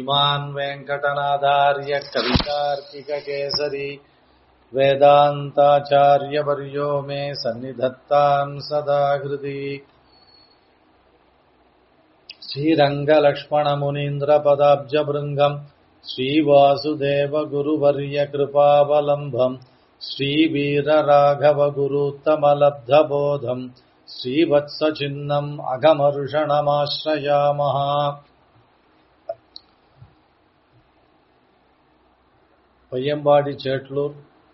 श्रीमान् वेङ्कटनादार्य कवितार्किककेसरी वेदान्ताचार्यवर्यो मे सन्निधत्ताम् सदा हृदि श्रीरङ्गलक्ष्मणमुनीन्द्रपदाब्जभृङ्गम् श्रीवासुदेवगुरुवर्यकृपावलम्बम् श्रीवीरराघवगुरुत्तमलब्धबोधम् श्रीवत्सचिह्नम् अगमर्षणमाश्रयामः பையம்பாடி சேட்லூர்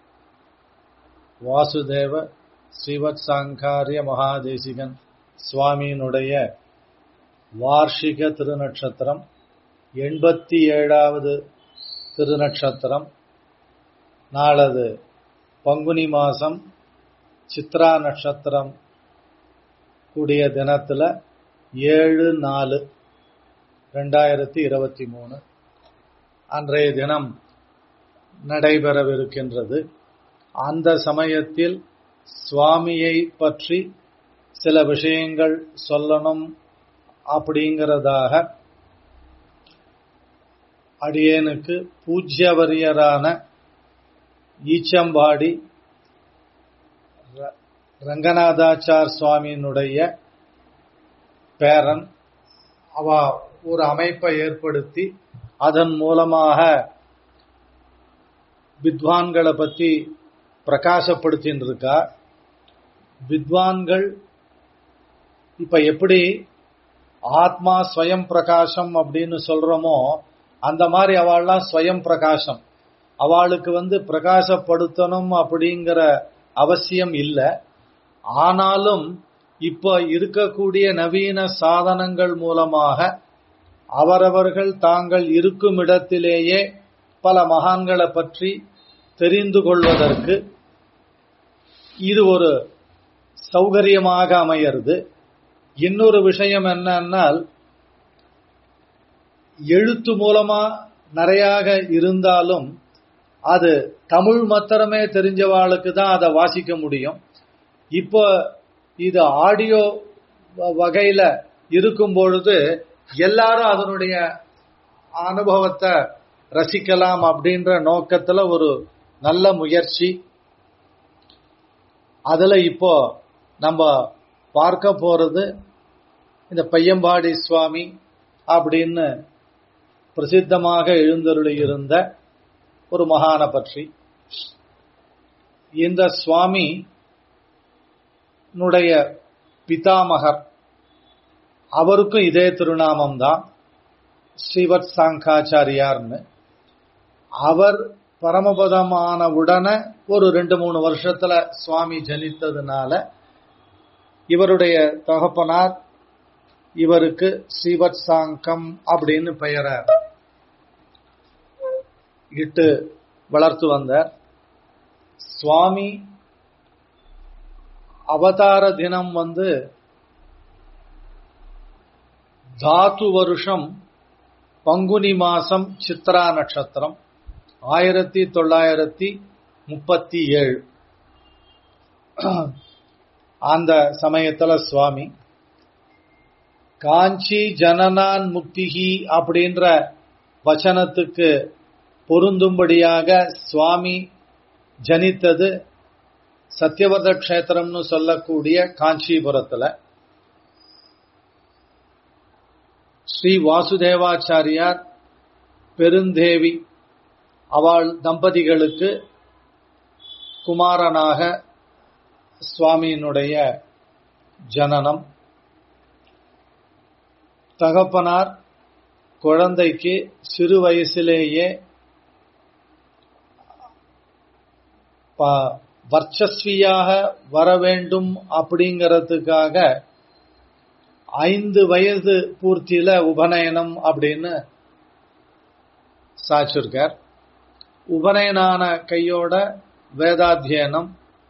வாசுதேவ ஸ்ரீவத் சாங்காரிய மகாதேசிகன் சுவாமியினுடைய வார்ஷிக திருநட்சத்திரம் எண்பத்தி ஏழாவது திருநட்சத்திரம் நாளது பங்குனி மாசம் சித்ரா நட்சத்திரம் கூடிய தினத்துல ஏழு நாலு ரெண்டாயிரத்தி இருபத்தி மூணு அன்றைய தினம் நடைபெறவிருக்கின்றது அந்த சமயத்தில் சுவாமியை பற்றி சில விஷயங்கள் சொல்லணும் அப்படிங்கிறதாக அடியேனுக்கு பூஜ்யவரியரான ஈச்சம்பாடி ரங்கநாதாச்சார் சுவாமியினுடைய பேரன் அவ ஒரு அமைப்பை ஏற்படுத்தி அதன் மூலமாக வித்வான்களை பத்தி பிரகாசப்படுத்தின்னு இருக்கா வித்வான்கள் இப்ப எப்படி ஆத்மா ஸ்வயம் பிரகாசம் அப்படின்னு சொல்றோமோ அந்த மாதிரி அவள்லாம் ஸ்வயம் பிரகாசம் அவளுக்கு வந்து பிரகாசப்படுத்தணும் அப்படிங்கிற அவசியம் இல்லை ஆனாலும் இப்ப இருக்கக்கூடிய நவீன சாதனங்கள் மூலமாக அவரவர்கள் தாங்கள் இருக்கும் இடத்திலேயே பல மகான்களை பற்றி தெரிந்து கொள்வதற்கு இது ஒரு சௌகரியமாக அமையிறது இன்னொரு விஷயம் என்னன்னால் எழுத்து மூலமா நிறையாக இருந்தாலும் அது தமிழ் மாத்திரமே தெரிஞ்சவாளுக்கு தான் அதை வாசிக்க முடியும் இப்போ இது ஆடியோ வகையில இருக்கும் பொழுது எல்லாரும் அதனுடைய அனுபவத்தை ரசிக்கலாம் அப்படின்ற நோக்கத்துல ஒரு நல்ல முயற்சி அதுல இப்போ நம்ம பார்க்க போறது இந்த பையம்பாடி சுவாமி அப்படின்னு பிரசித்தமாக எழுந்தருளி இருந்த ஒரு மகான பற்றி இந்த சுவாமி னுடைய பிதாமகர் அவருக்கும் இதே திருநாமம் தான் ஸ்ரீவத் சாங்காச்சாரியார்னு அவர் பரமபதமான உடனே ஒரு ரெண்டு மூணு வருஷத்துல சுவாமி ஜனித்ததுனால இவருடைய தகப்பனார் இவருக்கு ஸ்ரீவத் சாங்கம் அப்படின்னு பெயரை இட்டு வளர்த்து வந்தார் சுவாமி அவதார தினம் வந்து தாத்து வருஷம் பங்குனி மாசம் சித்ரா நட்சத்திரம் ஆயிரத்தி தொள்ளாயிரத்தி முப்பத்தி ஏழு அந்த சமயத்துல சுவாமி காஞ்சி ஜனனான் முக்திகி அப்படின்ற வச்சனத்துக்கு பொருந்தும்படியாக சுவாமி ஜனித்தது சத்தியவர்த கஷேத்திரம்னு சொல்லக்கூடிய காஞ்சிபுரத்துல ஸ்ரீ வாசுதேவாச்சாரியார் பெருந்தேவி அவள் தம்பதிகளுக்கு குமாரனாக சுவாமியினுடைய ஜனனம் தகப்பனார் குழந்தைக்கு சிறு வயசிலேயே வர்ச்சஸ்வியாக வர வேண்டும் அப்படிங்கிறதுக்காக ஐந்து வயது பூர்த்தியில உபநயனம் அப்படின்னு சாச்சிருக்கார் உபநயனான கையோட வேதாத்தியனம்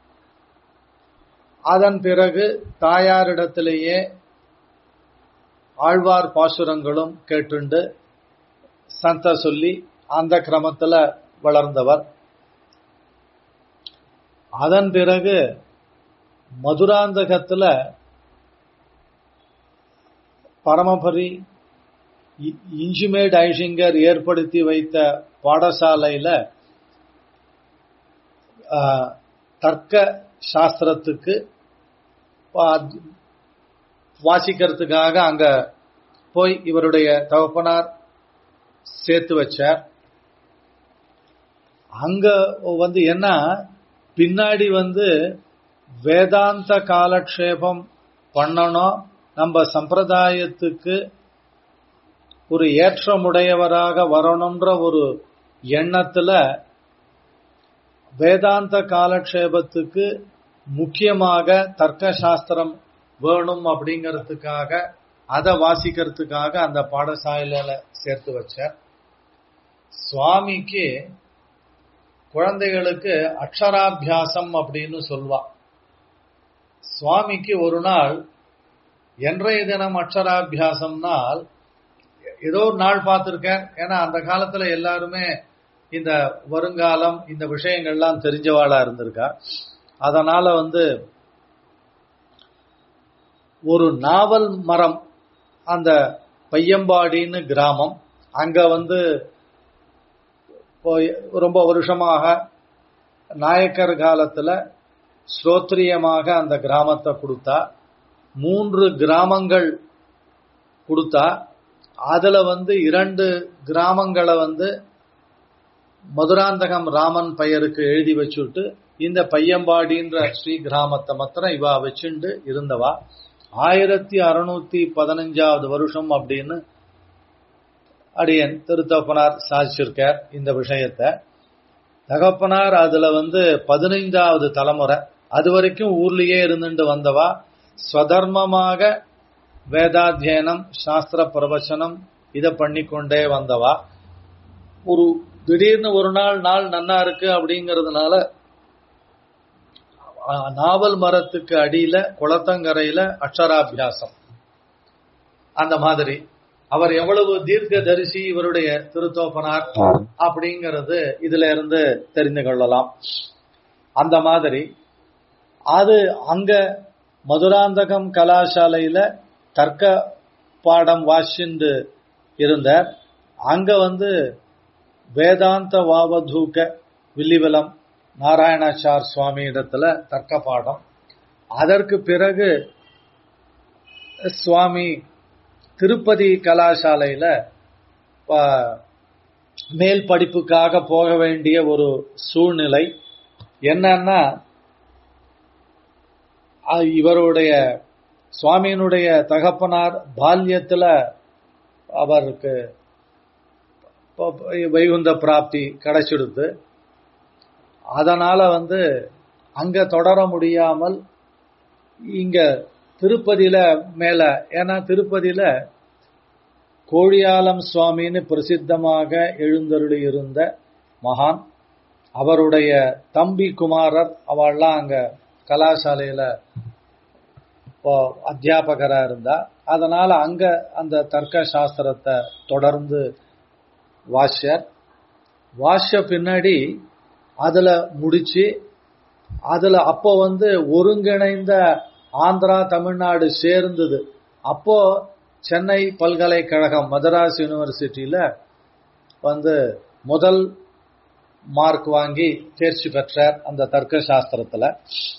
அதன் பிறகு தாயாரிடத்திலேயே ஆழ்வார் பாசுரங்களும் கேட்டுண்டு சந்த சொல்லி அந்த கிரமத்துல வளர்ந்தவர் அதன் பிறகு மதுராந்தகத்துல பரமபரி இ- இஞ்சிமேட் ஐஷிங்கர் ஏற்படுத்தி வைத்த பாடசாலையில ஆ, தர்க்க சாஸ்திரத்துக்கு வா- வாசிக்கிறதுக்காக அங்க போய் இவருடைய தகப்பனார் சேர்த்து வச்சார் அங்க வந்து என்ன பின்னாடி வந்து வேதாந்த காலக்ஷேபம் பண்ணணும் நம்ம சம்பிரதாயத்துக்கு ஒரு ஏற்றமுடையவராக வரணும்ன்ற ஒரு எண்ணத்துல வேதாந்த காலக்ஷேபத்துக்கு முக்கியமாக தர்க்க சாஸ்திரம் வேணும் அப்படிங்கிறதுக்காக அதை வாசிக்கிறதுக்காக அந்த பாடசாலையில சேர்த்து வச்சார் சுவாமிக்கு குழந்தைகளுக்கு அக்ஷராபியாசம் அப்படின்னு சொல்வா சுவாமிக்கு ஒரு நாள் என்றைய தினம் அக்ஷராபியாசம்னால் ஏதோ ஒரு நாள் பார்த்திருக்கேன் ஏன்னா அந்த காலத்துல எல்லாருமே இந்த வருங்காலம் இந்த விஷயங்கள்லாம் தெரிஞ்சவாளா இருந்திருக்கா அதனால வந்து ஒரு நாவல் மரம் அந்த பையம்பாடின்னு கிராமம் அங்க வந்து இப்போ ரொம்ப வருஷமாக நாயக்கர் காலத்துல ஸ்ரோத்ரியமாக அந்த கிராமத்தை கொடுத்தா மூன்று கிராமங்கள் கொடுத்தா அதுல வந்து இரண்டு கிராமங்களை வந்து மதுராந்தகம் ராமன் பெயருக்கு எழுதி வச்சுட்டு இந்த பையம்பாடின்ற ஸ்ரீ கிராமத்தை மாத்திரம் இவா வச்சுண்டு இருந்தவா ஆயிரத்தி அறுநூத்தி பதினஞ்சாவது வருஷம் அப்படின்னு அடியன் திருத்தப்பனார் சாதிச்சிருக்கார் இந்த விஷயத்தை தகப்பனார் அதுல வந்து பதினைந்தாவது தலைமுறை அது வரைக்கும் ஊர்லயே இருந்துட்டு வந்தவா ஸ்வதர்மமாக வேதாத்தியனம் சாஸ்திர பிரவச்சனம் இதை பண்ணிக்கொண்டே வந்தவா ஒரு திடீர்னு ஒரு நாள் நாள் நன்னா இருக்கு அப்படிங்கறதுனால அஹ், நாவல் மரத்துக்கு அடியில குளத்தங்கரையில அக்ஷராபியாசம் அந்த மாதிரி அவர் எவ்வளவு தீர்க்க தரிசி இவருடைய திருத்தோப்பனார் அப்படிங்கிறது இதுல இருந்து தெரிந்து கொள்ளலாம் அந்த மாதிரி அது அங்க மதுராந்தகம் கலாசாலையில தர்க்க பாடம் வாசிண்டு இருந்தார் அங்க வந்து வேதாந்த வாவதூக்க வில்லிவலம் நாராயணாச்சார் சுவாமி இடத்துல தர்க்க பாடம் அதற்கு பிறகு சுவாமி திருப்பதி கலாசாலையில ப- மேல் படிப்புக்காக போக வேண்டிய ஒரு சூழ்நிலை என்னன்னா அ- இவருடைய சுவாமியினுடைய தகப்பனார் பால்யத்துல அவருக்கு ப- ப- வைகுந்த பிராப்தி கிடைச்சிடுது அதனால வந்து அங்க தொடர முடியாமல் இங்க திருப்பதியில மேல ஏன்னா திருப்பதியில கோழியாலம் சுவாமின்னு பிரசித்தமாக எழுந்தருளி இருந்த மகான் அவருடைய தம்பி குமாரர் அவள்லாம் அங்க கலாசாலையில இப்போ அத்தியாபகரா இருந்தா அதனால அங்க அந்த தர்க்க சாஸ்திரத்தை தொடர்ந்து வாஷ்யர் வாஷ பின்னாடி அதுல முடிச்சு அதுல அப்போ வந்து ஒருங்கிணைந்த ஆந்திரா தமிழ்நாடு சேர்ந்தது அப்போ சென்னை பல்கலைக்கழகம் மதராஸ் யூனிவர்சிட்டியில வந்து முதல் மார்க் வாங்கி தேர்ச்சி பெற்றார் அந்த தர்க்க சாஸ்திரத்துல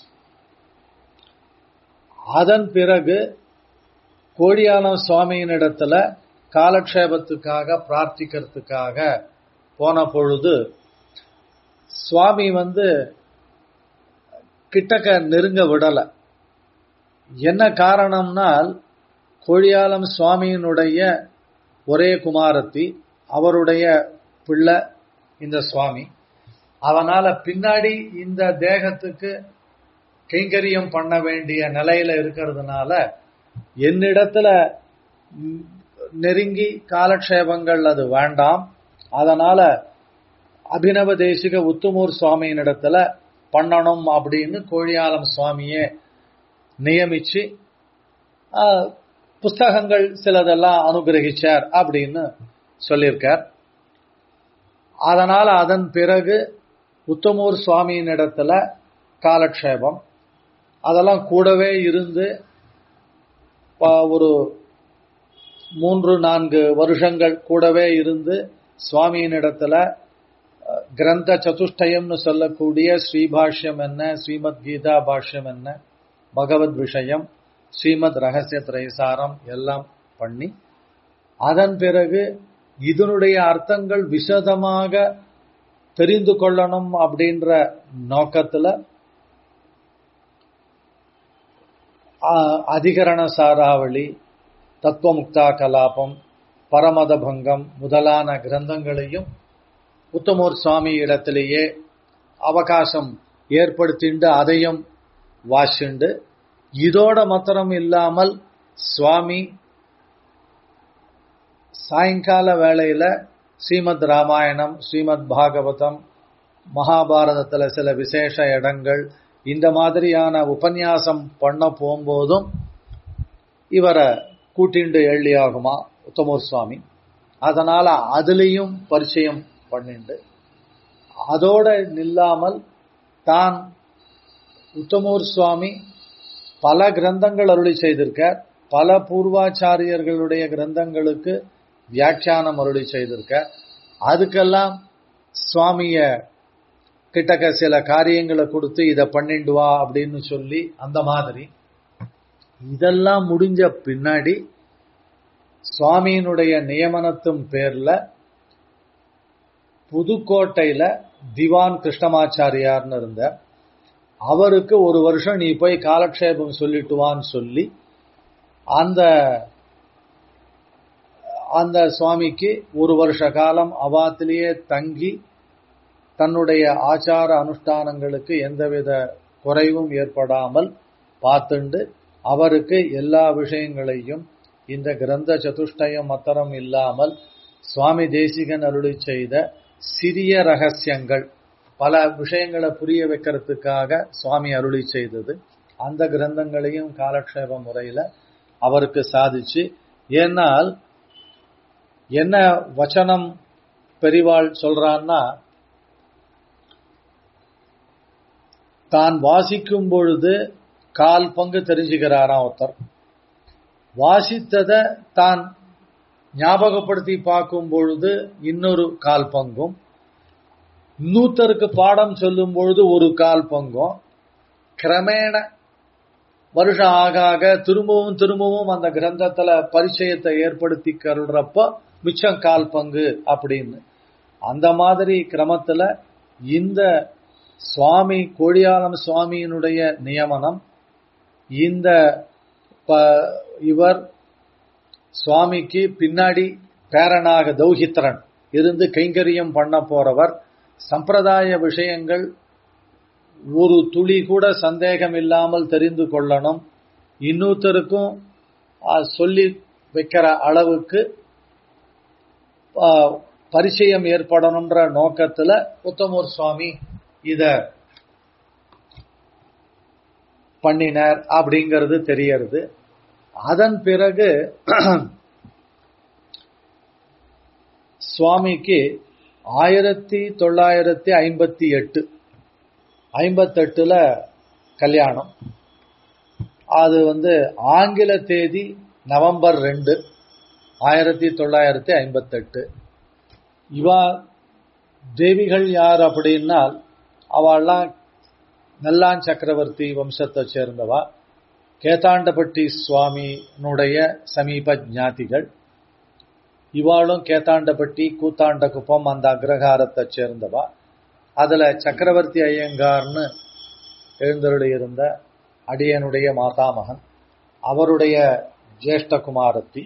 அதன் பிறகு கோடியானம் சுவாமியினிடத்துல காலக்ஷேபத்துக்காக பிரார்த்திக்கிறதுக்காக போன பொழுது சுவாமி வந்து கிட்டக்க நெருங்க விடல என்ன காரணம்னால் கோழியாலம் சுவாமியினுடைய ஒரே குமாரத்தி அவருடைய பிள்ளை இந்த சுவாமி அதனால பின்னாடி இந்த தேகத்துக்கு கைங்கரியம் பண்ண வேண்டிய நிலையில இருக்கிறதுனால என்னிடத்துல ம், நெருங்கி காலக்ஷேபங்கள் அது வேண்டாம் அதனால அபினவ தேசிக உத்துமூர் சுவாமியினிடத்துல பண்ணணும் அப்படின்னு கோழியாலம் சுவாமியே நியமிச்சு ஆ, புஸ்தகங்கள் சிலதெல்லாம் அனுகிரகிச்சார் அப்படின்னு சொல்லியிருக்கார் அதனால அதன் பிறகு உத்தமூர் சுவாமியினிடத்துல காலக்ஷேபம் அதெல்லாம் கூடவே இருந்து ப- ஒரு மூன்று நான்கு வருஷங்கள் கூடவே இருந்து சுவாமியினிடத்துல அஹ், கிரந்த சதுஷ்டயம்னு சொல்லக்கூடிய ஸ்ரீபாஷ்யம் என்ன ஸ்ரீமத் கீதா பாஷ்யம் என்ன பகவத் விஷயம் ஸ்ரீமத் ரகசிய திரைசாரம் எல்லாம் பண்ணி அதன் பிறகு இதனுடைய அர்த்தங்கள் விசதமாக தெரிந்து கொள்ளணும் அப்படின்ற நோக்கத்துல ஆஹ், அதிகரண சாராவளி தத்துவமுக்தா கலாபம் பரமத பங்கம் முதலான கிரந்தங்களையும் உத்தமூர் சுவாமி இடத்திலேயே அவகாசம் ஏற்படுத்திண்டு அதையும் வாசிண்டு இதோட மாத்திரம் இல்லாமல் சுவாமி சாயங்கால வேளையில ஸ்ரீமத் ராமாயணம் ஸ்ரீமத் பாகவதம் மகாபாரதத்துல சில விசேஷ இடங்கள் இந்த மாதிரியான உபன்யாசம் பண்ண போகும்போதும் இவரை கூட்டிண்டு எள்ளியாகுமா உத்தமூர் சுவாமி அதனால அதுலேயும் பரிச்சயம் பண்ணிண்டு அதோட நில்லாமல் தான் உத்தமூர் சுவாமி பல கிரந்தங்கள் அருளி செய்திருக்கார் பல பூர்வாச்சாரியர்களுடைய கிரந்தங்களுக்கு வியாக்கியானம் அருளி செய்திருக்கார் அதுக்கெல்லாம் சுவாமிய கிட்டக்க சில காரியங்களை கொடுத்து இதை பண்ணிண்டு வா அப்படின்னு சொல்லி அந்த மாதிரி இதெல்லாம் முடிஞ்ச பின்னாடி சுவாமியினுடைய நியமனத்தின் பேர்ல புதுக்கோட்டையில திவான் கிருஷ்ணமாச்சாரியார்னு இருந்தார் அவருக்கு ஒரு வருஷம் நீ போய் காலக்ஷேபம் சொல்லிட்டு வான்னு சொல்லி அந்த அந்த சுவாமிக்கு ஒரு வருஷ காலம் அவாத்திலேயே தங்கி தன்னுடைய ஆச்சார அனுஷ்டானங்களுக்கு எந்தவித குறைவும் ஏற்படாமல் பார்த்துண்டு அவருக்கு எல்லா விஷயங்களையும் இந்த கிரந்த சதுஷ்டயம் மத்தரம் இல்லாமல் சுவாமி தேசிகன் அருளி செய்த சிறிய ரகசியங்கள் பல விஷயங்களை புரிய வைக்கிறதுக்காக சுவாமி அருளி செய்தது அந்த கிரந்தங்களையும் காலக்ஷேப முறையில அவருக்கு சாதிச்சு ஏன்னால் என்ன வச்சனம் பெரிவாள் சொல்றான்னா தான் வாசிக்கும் பொழுது கால் பங்கு தெரிஞ்சுக்கிறாராம் ஒருத்தர் வாசித்ததை தான் ஞாபகப்படுத்தி பார்க்கும் பொழுது இன்னொரு கால் பங்கும் இன்னூத்தருக்கு பாடம் சொல்லும் பொழுது ஒரு கால் பங்கும் கிரமேண வருஷம் ஆக ஆக திரும்பவும் திரும்பவும் அந்த கிரந்தத்துல பரிச்சயத்தை ஏற்படுத்தி கருடுறப்ப மிச்சம் கால் பங்கு அப்படின்னு அந்த மாதிரி கிரமத்துல இந்த சுவாமி கோடியாலம் சுவாமியினுடைய நியமனம் இந்த ப- இவர் சுவாமிக்கு பின்னாடி பேரனாக தௌஹித்ரன் இருந்து கைங்கரியம் பண்ண போறவர் சம்பிரதாய விஷயங்கள் ஒரு துளி கூட சந்தேகம் இல்லாமல் தெரிந்து கொள்ளணும் இன்னொருத்தருக்கும் ஆ, சொல்லி வைக்கிற அளவுக்கு ஆ, பரிச்சயம் ஏற்படணும்ன்ற நோக்கத்துல உத்தமூர் சுவாமி இத பண்ணினார் அப்படிங்கிறது தெரியறது அதன் பிறகு சுவாமிக்கு ஆயிரத்தி தொள்ளாயிரத்தி ஐம்பத்தி எட்டு ஐம்பத்தெட்டுல கல்யாணம் அது வந்து ஆங்கில தேதி நவம்பர் ரெண்டு ஆயிரத்தி தொள்ளாயிரத்தி ஐம்பத்தெட்டு இவா தேவிகள் யார் அப்படின்னால் அவள்லாம் நல்லான் சக்கரவர்த்தி வம்சத்தை சேர்ந்தவா கேத்தாண்டப்பட்டி சுவாமியினுடைய சமீப ஞாதிகள் இவாளும் கேத்தாண்டப்பட்டி கூத்தாண்டகுப்பம் அந்த அக்ரஹாரத்தை சேர்ந்தவா அதுல சக்கரவர்த்தி ஐயங்கார்னு எழுந்தருளி இருந்த அடியனுடைய மாதாமகன் அவருடைய ஜேஷ்டகுமாரத்தி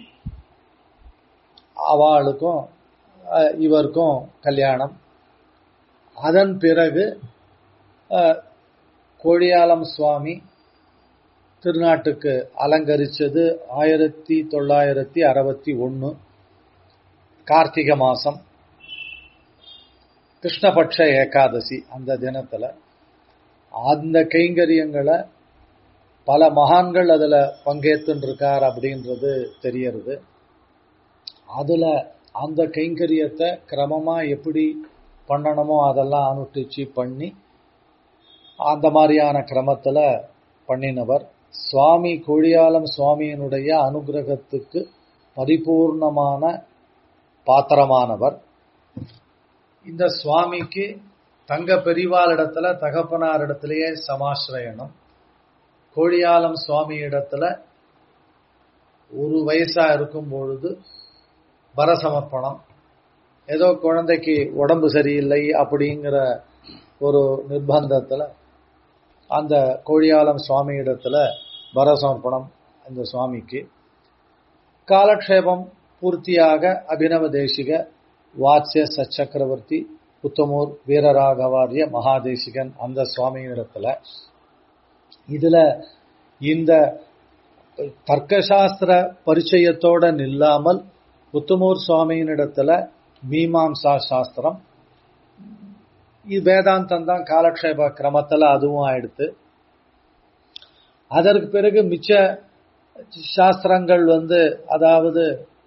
அவளுக்கும் அஹ், இவருக்கும் கல்யாணம் அதன் பிறகு அஹ், கோழியாலம் சுவாமி திருநாட்டுக்கு அலங்கரிச்சது ஆயிரத்தி தொள்ளாயிரத்தி அறுபத்தி ஒன்று கார்த்திகை மாசம் கிருஷ்ணபட்ச ஏகாதசி அந்த தினத்துல அந்த கைங்கரியங்களை பல மகான்கள் அதுல பங்கேற்றுன்னு இருக்கார் அப்படின்றது தெரியறது அதுல அந்த கைங்கரியத்தை கிரமமா எப்படி பண்ணணுமோ அதெல்லாம் அனுஷ்டிச்சு பண்ணி அந்த மாதிரியான கிரமத்துல பண்ணினவர் சுவாமி கோழியாலம் சுவாமியினுடைய அனுகிரகத்துக்கு பரிபூர்ணமான பாத்திரமானவர் இந்த சுவாமிக்கு தங்க பெரிவாள் இடத்துல தகப்பனார் இடத்திலேயே சமாசிரயணம் கோழியாலம் சுவாமி இடத்துல ஒரு வயசா இருக்கும் பொழுது பரசமர்ப்பணம் ஏதோ குழந்தைக்கு உடம்பு சரியில்லை அப்படிங்கிற ஒரு நிர்பந்தத்துல அந்த கோழியாலம் சுவாமி இடத்துல பரசமர்ப்பணம் அந்த சுவாமிக்கு காலக்ஷேபம் பூர்த்தியாக அபினவ தேசிக வாட்சிய சச்சக்கரவர்த்தி புத்தமூர் வீரராகவாரிய மகாதேசிகன் அந்த சுவாமியிடத்துல இதுல இந்த தர்க்கசாஸ்திர பரிச்சயத்தோட நில்லாமல் புத்தமூர் சுவாமியினிடத்துல மீமாம்சா சாஸ்திரம் இது வேதாந்தம் தான் காலக்ஷேப கிரமத்துல அதுவும் ஆயிடுத்து அதற்கு பிறகு மிச்ச சாஸ்திரங்கள் வந்து அதாவது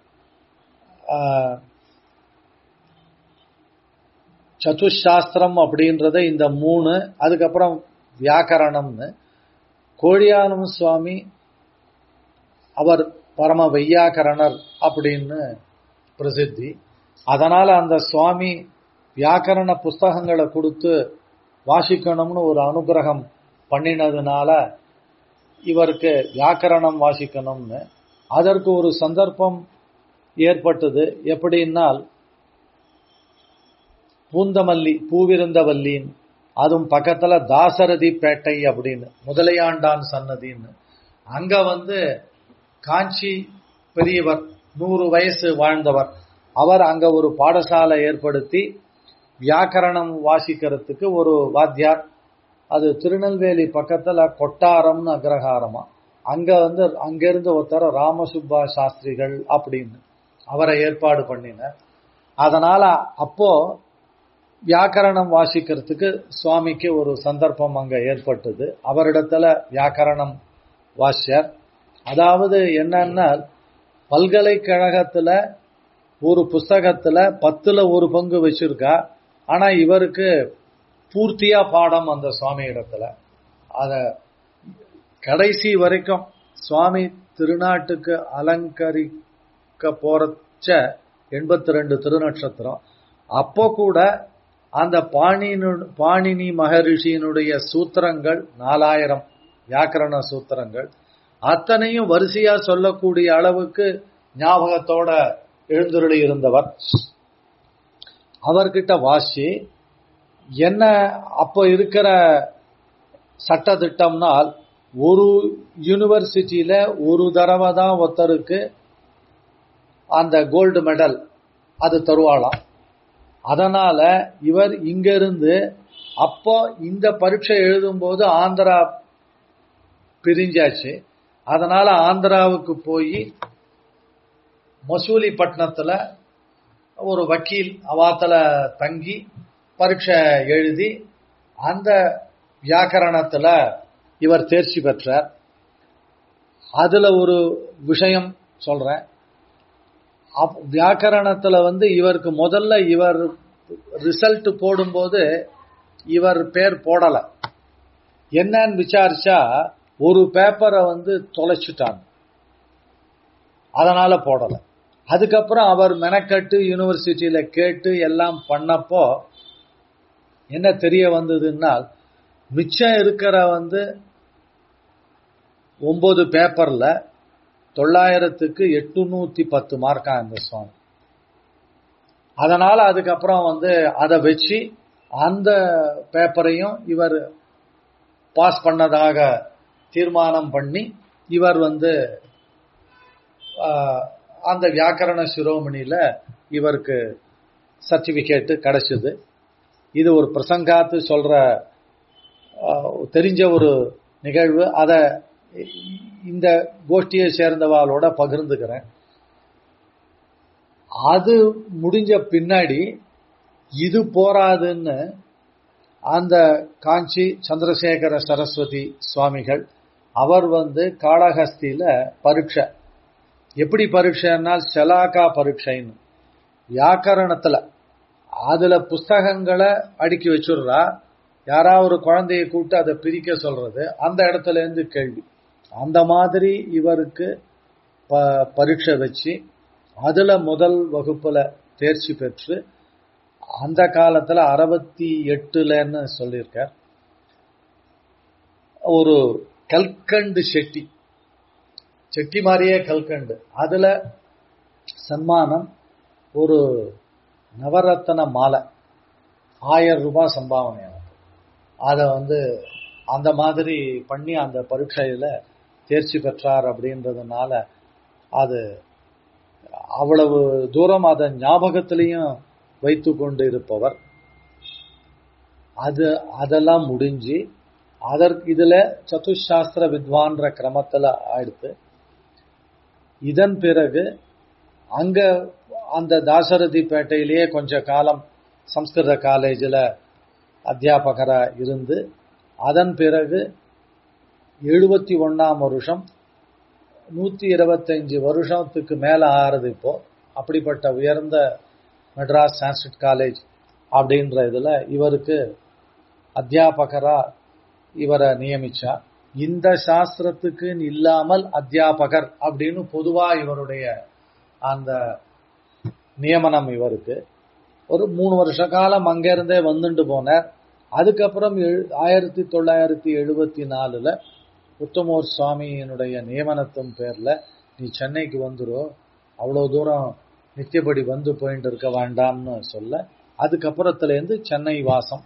சதுசாஸ்திரம் அப்படின்றத இந்த மூணு அதுக்கப்புறம் வியாக்கரணம்னு கோழியானம் சுவாமி அவர் பரம வையாக்கரணர் அப்படின்னு பிரசித்தி அதனால அந்த சுவாமி வியாக்கரண புஸ்தகங்களை கொடுத்து வாசிக்கணும்னு ஒரு அனுகிரகம் பண்ணினதுனால இவருக்கு வியாக்கரணம் வாசிக்கணும்னு அதற்கு ஒரு சந்தர்ப்பம் ஏற்பட்டது எப்படின்னால் பூந்தமல்லி பூவிருந்தவல்லின்னு அதுவும் பக்கத்துல தாசரதி பேட்டை அப்படின்னு முதலையாண்டான் சன்னதின்னு அங்க வந்து காஞ்சி பெரியவர் நூறு வயசு வாழ்ந்தவர் அவர் அங்க ஒரு பாடசாலை ஏற்படுத்தி வியாக்கரணம் வாசிக்கிறதுக்கு ஒரு வாத்தியார் அது திருநெல்வேலி பக்கத்துல கொட்டாரம்னு அக்ரஹாரமா அங்க வந்து அங்கிருந்து ஒருத்தர் ராமசுப்பா சாஸ்திரிகள் அப்படின்னு அவரை ஏற்பாடு பண்ணினார் அதனால அப்போ வியாக்கரணம் வாசிக்கிறதுக்கு சுவாமிக்கு ஒரு சந்தர்ப்பம் அங்க ஏற்பட்டது அவரிடத்துல வியாக்கரணம் வாசியார் அதாவது என்னன்னா பல்கலைக்கழகத்துல ஒரு புஸ்தகத்துல பத்துல ஒரு பங்கு வச்சிருக்கா ஆனா இவருக்கு பூர்த்தியா பாடம் அந்த சுவாமி இடத்துல அத கடைசி வரைக்கும் சுவாமி திருநாட்டுக்கு அலங்கரிக்க போறச்ச எண்பத்தி ரெண்டு திருநட்சத்திரம் அப்போ கூட அந்த பாணினு பாணினி மகரிஷியினுடைய சூத்திரங்கள் நாலாயிரம் வியாக்கரண சூத்திரங்கள் அத்தனையும் வரிசையா சொல்லக்கூடிய அளவுக்கு ஞாபகத்தோட எழுந்துருளி இருந்தவர் அவர்கிட்ட வாசி என்ன அப்போ இருக்கிற சட்ட திட்டம்னால் ஒரு யூனிவர்சிட்டியில ஒரு தடவை தான் ஒருத்தருக்கு அந்த கோல்டு மெடல் அது தருவாளாம் அதனால இவர் இங்க இருந்து அப்போ இந்த பரீட்சை எழுதும் போது ஆந்திரா பிரிஞ்சாச்சு அதனால ஆந்திராவுக்கு போய் மசூலிப்பட்டினத்துல ஒரு வக்கீல் அவாத்துல தங்கி பரீட்சை எழுதி அந்த வியாக்கரணத்துல இவர் தேர்ச்சி பெற்றார் அதுல ஒரு விஷயம் சொல்றேன் வியாக்கரணத்துல வந்து இவருக்கு முதல்ல இவர் ரிசல்ட் போடும்போது இவர் பேர் போடல என்னன்னு விசாரிச்சா ஒரு பேப்பரை வந்து தொலைச்சிட்டாங்க அதனால போடல அதுக்கப்புறம் அவர் மெனக்கட்டு யூனிவர்சிட்டியில கேட்டு எல்லாம் பண்ணப்போ என்ன தெரிய வந்ததுன்னா மிச்சம் இருக்கிற வந்து ஒன்பது பேப்பர்ல தொள்ளாயிரத்துக்கு எட்டுநூத்தி பத்து மார்க்கா இந்த சுவாமி அதனால அதுக்கப்புறம் வந்து அதை வச்சு அந்த பேப்பரையும் இவர் பாஸ் பண்ணதாக தீர்மானம் பண்ணி இவர் வந்து அந்த வியாக்கரண சிரோமணியில இவருக்கு சர்டிபிகேட் கிடைச்சது இது ஒரு பிரசங்காத்து சொல்ற தெரிஞ்ச ஒரு நிகழ்வு அதை இந்த கோஷ்டியை சேர்ந்தவாளோட பகிர்ந்துக்கிறேன் அது முடிஞ்ச பின்னாடி இது போராதுன்னு அந்த காஞ்சி சந்திரசேகர சரஸ்வதி சுவாமிகள் அவர் வந்து காளஹஸ்தியில பரீட்சை எப்படி பரீட்சைனால் செலாக்கா பரீட்சைன்னு வியாக்கரணத்துல அதுல புஸ்தகங்களை அடுக்கி வச்சுடுறா யாராவது ஒரு குழந்தைய கூப்பிட்டு அதை பிரிக்க சொல்றது அந்த இடத்துல இருந்து கேள்வி அந்த மாதிரி இவருக்கு பரீட்சை வச்சு அதுல முதல் வகுப்புல தேர்ச்சி பெற்று அந்த காலத்துல அறுபத்தி எட்டுலன்னு சொல்லியிருக்கார் ஒரு கல்கண்டு செட்டி செட்டி மாதிரியே கல்கண்டு அதுல சன்மானம் ஒரு நவரத்தன மாலை ஆயிரம் ரூபாய் சம்பாவனை எனக்கு அதை வந்து அந்த மாதிரி பண்ணி அந்த பரீட்சையில தேர்ச்சி பெற்றார் அப்படின்றதுனால அது அவ்வளவு தூரம் அதை ஞாபகத்திலையும் வைத்து கொண்டு இருப்பவர் அது அதெல்லாம் முடிஞ்சு அதற்கு இதுல சதுசாஸ்திர வித்வான்ற கிரமத்துல ஆயிடுத்து இதன் பிறகு அங்க அந்த தாசரதி பேட்டையிலேயே கொஞ்ச காலம் சம்ஸ்கிருத காலேஜில் அத்தியாபகரா இருந்து அதன் பிறகு எழுபத்தி ஒன்னாம் வருஷம் நூத்தி இருபத்தஞ்சு வருஷத்துக்கு மேல ஆறுது இப்போ அப்படிப்பட்ட உயர்ந்த மெட்ராஸ் சான்ஸ்கிரிட் காலேஜ் அப்படின்ற இதுல இவருக்கு அத்தியாபகரா இவரை நியமிச்சா இந்த சாஸ்திரத்துக்கு இல்லாமல் அத்தியாபகர் அப்படின்னு பொதுவா இவருடைய அந்த நியமனம் இவருக்கு ஒரு மூணு வருஷ காலம் அங்கிருந்தே வந்துட்டு போனார் அதுக்கப்புறம் ஆயிரத்தி தொள்ளாயிரத்தி எழுபத்தி நாலுல உத்தமோர் சுவாமியினுடைய நியமனத்தின் பேர்ல நீ சென்னைக்கு வந்துரும் அவ்வளவு தூரம் நித்தியப்படி வந்து போயிட்டு இருக்க வேண்டாம்னு சொல்ல அதுக்கப்புறத்துல இருந்து சென்னை வாசம்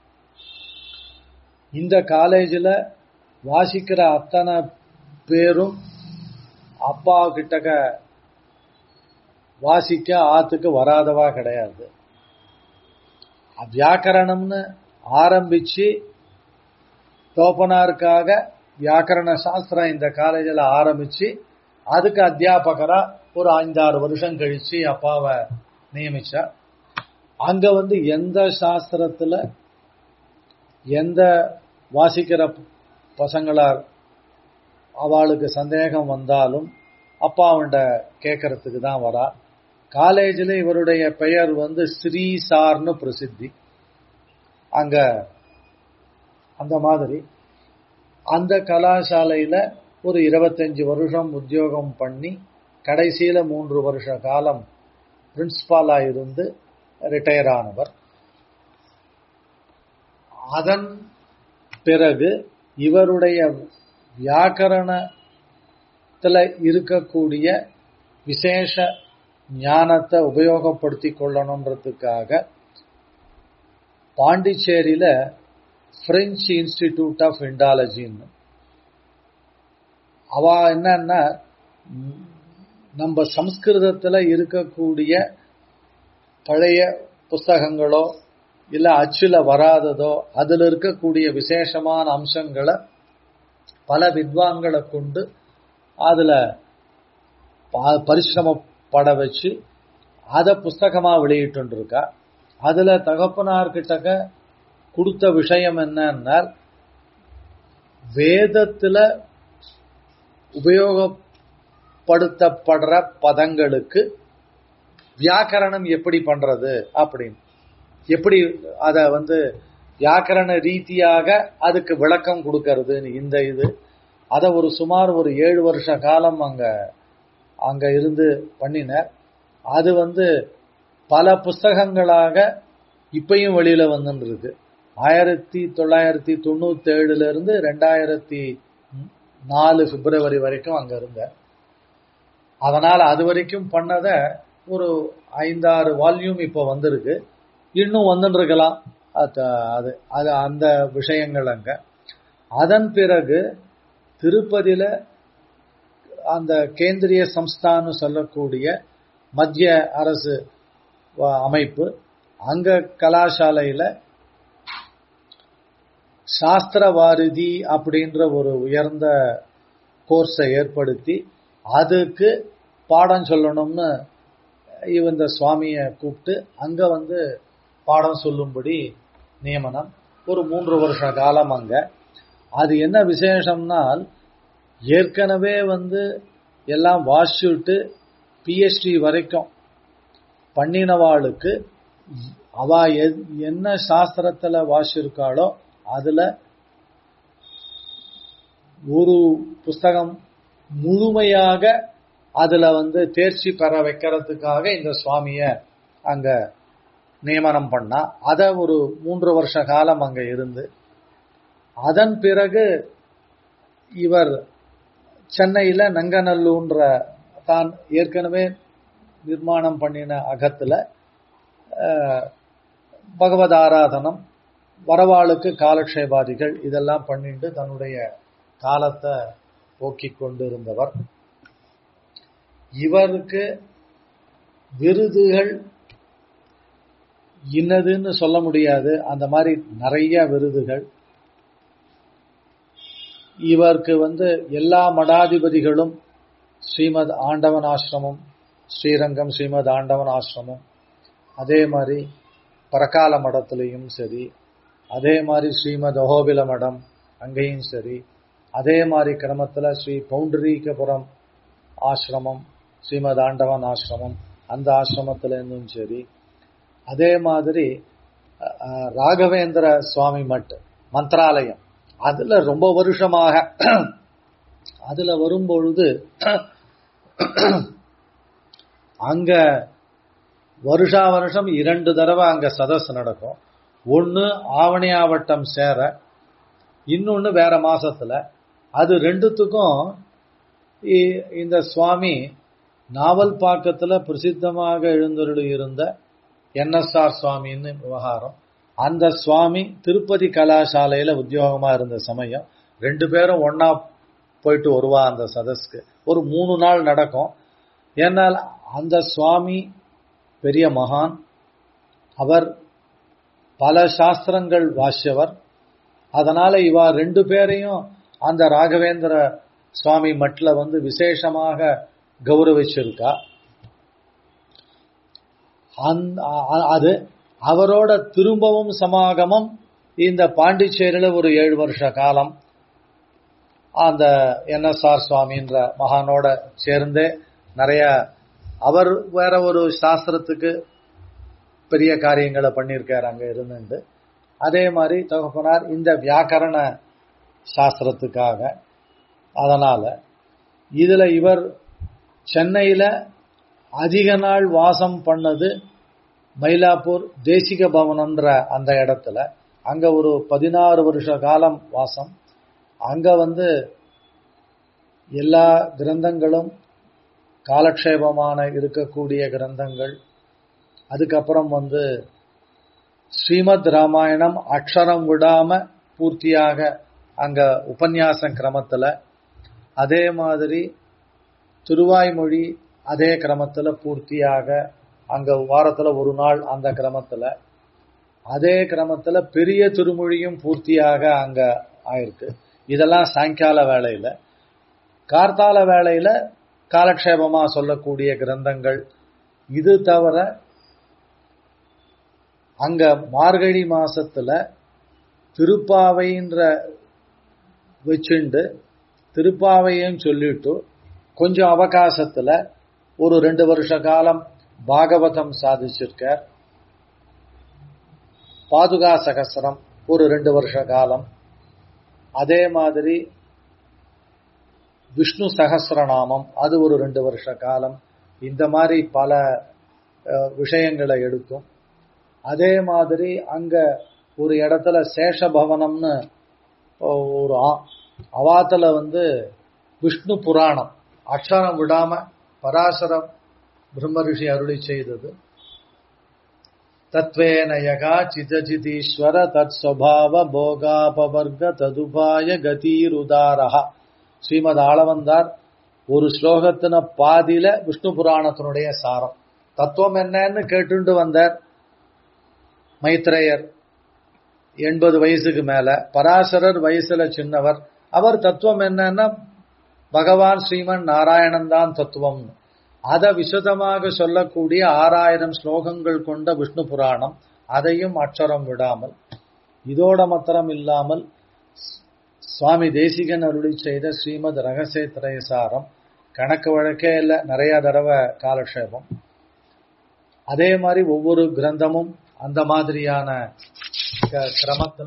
இந்த காலேஜில் வாசிக்கிற அத்தனை பேரும் அப்பா கிட்டக்க வாசிக்க ஆத்துக்கு வராதவா கிடையாது வியாக்கரணம்னு ஆரம்பிச்சு தோப்பனாருக்காக வியாக்கரண சாஸ்திரம் இந்த காலேஜில் ஆரம்பிச்சு அதுக்கு அத்தியாபகரா ஒரு ஐந்தாறு வருஷம் கழிச்சு அப்பாவை நியமிச்சா அங்க வந்து எந்த சாஸ்திரத்துல எந்த வாசிக்கிற பசங்களா அவளுக்கு சந்தேகம் வந்தாலும் அப்பாவுண்ட கேட்கறதுக்கு தான் வரா காலேஜில் இவருடைய பெயர் வந்து ஸ்ரீ சார்னு பிரசித்தி அங்க அந்த மாதிரி அந்த கலாசாலையில ஒரு இருபத்தஞ்சு வருஷம் உத்தியோகம் பண்ணி கடைசியில மூன்று வருஷ காலம் பிரின்சிபாலா இருந்து ரிட்டையர் ஆனவர் அதன் பிறகு இவருடைய வியாக்கரணத்துல இருக்கக்கூடிய விசேஷ ஞானத்தை உபயோகப்படுத்தி கொள்ளணுன்றதுக்காக பாண்டிச்சேரியில பிரெஞ்சு இன்ஸ்டிடியூட் ஆஃப் இண்டாலஜின்னு அவ என்னன்னா நம்ம சம்ஸ்கிருதத்துல இருக்கக்கூடிய பழைய புஸ்தகங்களோ இல்ல அச்சுல வராததோ அதுல இருக்கக்கூடிய விசேஷமான அம்சங்களை பல வித்வான்களை கொண்டு அதுல பரிசிரமப்பட வச்சு அதை புஸ்தகமா வெளியிட்டு இருக்கா அதுல தகப்பனார்கிட்டக்க கொடுத்த விஷயம் என்னன்னா வேதத்துல உபயோகப்படுத்தப்படுற பதங்களுக்கு வியாக்கரணம் எப்படி பண்றது அப்படின்னு எப்படி அத வந்து வியாக்கரண ரீதியாக அதுக்கு விளக்கம் கொடுக்கறதுன்னு இந்த இது அத ஒரு சுமார் ஒரு ஏழு வருஷ காலம் அங்க அங்க இருந்து பண்ணினார் அது வந்து பல புஸ்தகங்களாக இப்பயும் வெளியில வந்துட்டு இருக்கு ஆயிரத்தி தொள்ளாயிரத்தி தொண்ணூத்தி ஏழுல இருந்து ரெண்டாயிரத்தி நாலு பிப்ரவரி வரைக்கும் அங்க இருந்த அதனால அது வரைக்கும் பண்ணத ஒரு ஐந்தாறு வால்யூம் இப்போ வந்திருக்கு இன்னும் வந்துட்டு இருக்கலாம் அது அது அந்த விஷயங்கள் அங்க அதன் பிறகு திருப்பதியில அந்த கேந்திரிய சம்ஸ்தான்னு சொல்லக்கூடிய மத்திய அரசு அமைப்பு அங்க கலாசாலையில சாஸ்திர வாரிதி அப்படின்ற ஒரு உயர்ந்த கோர்ஸை ஏற்படுத்தி அதுக்கு பாடம் சொல்லணும்னு இந்த சுவாமியை கூப்பிட்டு அங்க வந்து பாடம் சொல்லும்படி நியமனம் ஒரு மூன்று வருஷ காலம் அங்க அது என்ன விசேஷம்னால் ஏற்கனவே வந்து எல்லாம் வாசிச்சுட்டு பிஹெச்டி வரைக்கும் பண்ணினவாளுக்கு அவ என்ன சாஸ்திரத்துல வாசிச்சிருக்காளோ அதுல ஒரு புஸ்தகம் முழுமையாக அதுல வந்து தேர்ச்சி பெற வைக்கிறதுக்காக இந்த சுவாமிய அங்க நியமனம் பண்ணா அத ஒரு மூன்று வருஷ காலம் அங்க இருந்து அதன் பிறகு இவர் சென்னையில நங்கநல்லூன்ற தான் ஏற்கனவே நிர்மாணம் பண்ணின அகத்துல அஹ், பகவத் ஆராதனம் வரவாளுக்கு காலக்ஷேபாதிகள் இதெல்லாம் பண்ணிட்டு தன்னுடைய காலத்தை போக்கிக் கொண்டிருந்தவர் இவருக்கு விருதுகள் இன்னதுன்னு சொல்ல முடியாது அந்த மாதிரி நிறைய விருதுகள் இவருக்கு வந்து எல்லா மடாதிபதிகளும் ஸ்ரீமத் ஆண்டவன் ஆசிரமம் ஸ்ரீரங்கம் ஸ்ரீமத் ஆண்டவன் ஆசிரமம் அதே மாதிரி பரகால மடத்திலையும் சரி அதே மாதிரி ஸ்ரீமத் அஹோபில மடம் அங்கேயும் சரி அதே மாதிரி கிரமத்துல ஸ்ரீ பவுண்டரீகபுரம் ஆசிரமம் ஸ்ரீமத் ஆண்டவன் ஆசிரமம் அந்த ஆசிரமத்துல இருந்தும் சரி அதே மாதிரி அஹ், ராகவேந்திர சுவாமி மட் மந்திராலயம் அதுல ரொம்ப வருஷமாக அதுல வரும்பொழுது அங்க வருஷா வருஷம் இரண்டு தடவை அங்க சதஸ் நடக்கும் ஒன்னு ஆவணியாவட்டம் சேர இன்னொன்னு வேற மாசத்துல அது ரெண்டுத்துக்கும் இ- இந்த சுவாமி நாவல் பாக்கத்துல பிரசித்தமாக எழுந்தருளி இருந்த என்எஸ்ஆர் சுவாமின்னு விவகாரம் அந்த சுவாமி திருப்பதி கலாசாலையில உத்தியோகமா இருந்த சமயம் ரெண்டு பேரும் ஒண்ணா போயிட்டு வருவா அந்த சதஸ்க்கு ஒரு மூணு நாள் நடக்கும் ஏன்னால் அந்த சுவாமி பெரிய மகான் அவர் பல சாஸ்திரங்கள் வாசியவர் அதனால இவா ரெண்டு பேரையும் அந்த ராகவேந்திர சுவாமி மட்ல வந்து விசேஷமாக கௌரவிச்சிருக்கா அந்த- அ- அது அவரோட திரும்பவும் சமாகமம் இந்த பாண்டிச்சேரியில ஒரு ஏழு வருஷ காலம் அந்த என்எஸ்ஆர் சுவாமின்ற மகானோட சேர்ந்து நிறைய அவர் வேற ஒரு சாஸ்திரத்துக்கு பெரிய காரியங்களை பண்ணியிருக்காரு அங்க இருந்துட்டு அதே மாதிரி தகப்பனார் இந்த வியாக்கரண சாஸ்திரத்துக்காக அதனால இதுல இவர் சென்னையில அதிக நாள் வாசம் பண்ணது மயிலாப்பூர் தேசிக பவனம்ன்ற அந்த இடத்துல அங்க ஒரு பதினாறு வருஷ காலம் வாசம் அங்க வந்து எல்லா கிரந்தங்களும் காலக்ஷேபமான இருக்கக்கூடிய கிரந்தங்கள் அதுக்கப்புறம் வந்து ஸ்ரீமத் ராமாயணம் அக்ஷரம் விடாம பூர்த்தியாக அங்க உபன்யாச கிரமத்துல அதே மாதிரி திருவாய்மொழி அதே கிரமத்துல பூர்த்தியாக அங்க வாரத்துல ஒரு நாள் அந்த கிரமத்துல அதே கிரமத்துல பெரிய திருமொழியும் பூர்த்தியாக அங்க ஆயிருக்கு இதெல்லாம் சாயங்கால வேளையில கார்த்தால வேளையில காலக்ஷேபமா சொல்லக்கூடிய கிரந்தங்கள் இது தவிர அங்க மார்கழி மாசத்துல திருப்பாவைன்ற வச்சுண்டு திருப்பாவையும் சொல்லிட்டு கொஞ்சம் அவகாசத்துல ஒரு ரெண்டு வருஷ காலம் பாகவதம் சாதிச்சிருக்கார் பாதுகா சகசரம் ஒரு ரெண்டு வருஷ காலம் அதே மாதிரி விஷ்ணு சகசிரநாமம் அது ஒரு ரெண்டு வருஷ காலம் இந்த மாதிரி பல அஹ், விஷயங்களை எடுக்கும் அதே மாதிரி அங்க ஒரு இடத்துல சேஷபவனம்னு ஒரு ஆ- அவாத்துல வந்து விஷ்ணு புராணம் அக்ஷரம் விடாம பராசர பிரம்ம ரிஷி அருளி செய்தது தத்வேன யகா சிதஜிதீஸ்வர தத் ஸ்வபாவ போகாபவர்க ததுபாய கதீருதாரஹ ஸ்ரீமத் ஆளவந்தார் ஒரு ஸ்லோகத்தின பாதியில விஷ்ணு புராணத்தினுடைய சாரம் தத்துவம் என்னன்னு கேட்டுண்டு வந்தார் மைத்ரேயர் எண்பது வயசுக்கு மேல பராசரர் வயசுல சின்னவர் அவர் தத்துவம் என்னன்னா பகவான் ஸ்ரீமன் நாராயணன் தான் தத்துவம் அதை விசதமாக சொல்லக்கூடிய ஆறாயிரம் ஸ்லோகங்கள் கொண்ட விஷ்ணு புராணம் அதையும் அக்ஷரம் விடாமல் இதோட மாத்திரம் இல்லாமல் சுவாமி தேசிகன் அருளி செய்த ஸ்ரீமத் ரகசிய திரைசாரம் கணக்கு வழக்கே இல்ல நிறைய தடவை காலக்ஷேபம் அதே மாதிரி ஒவ்வொரு கிரந்தமும் அந்த மாதிரியான க- கிரமத்துல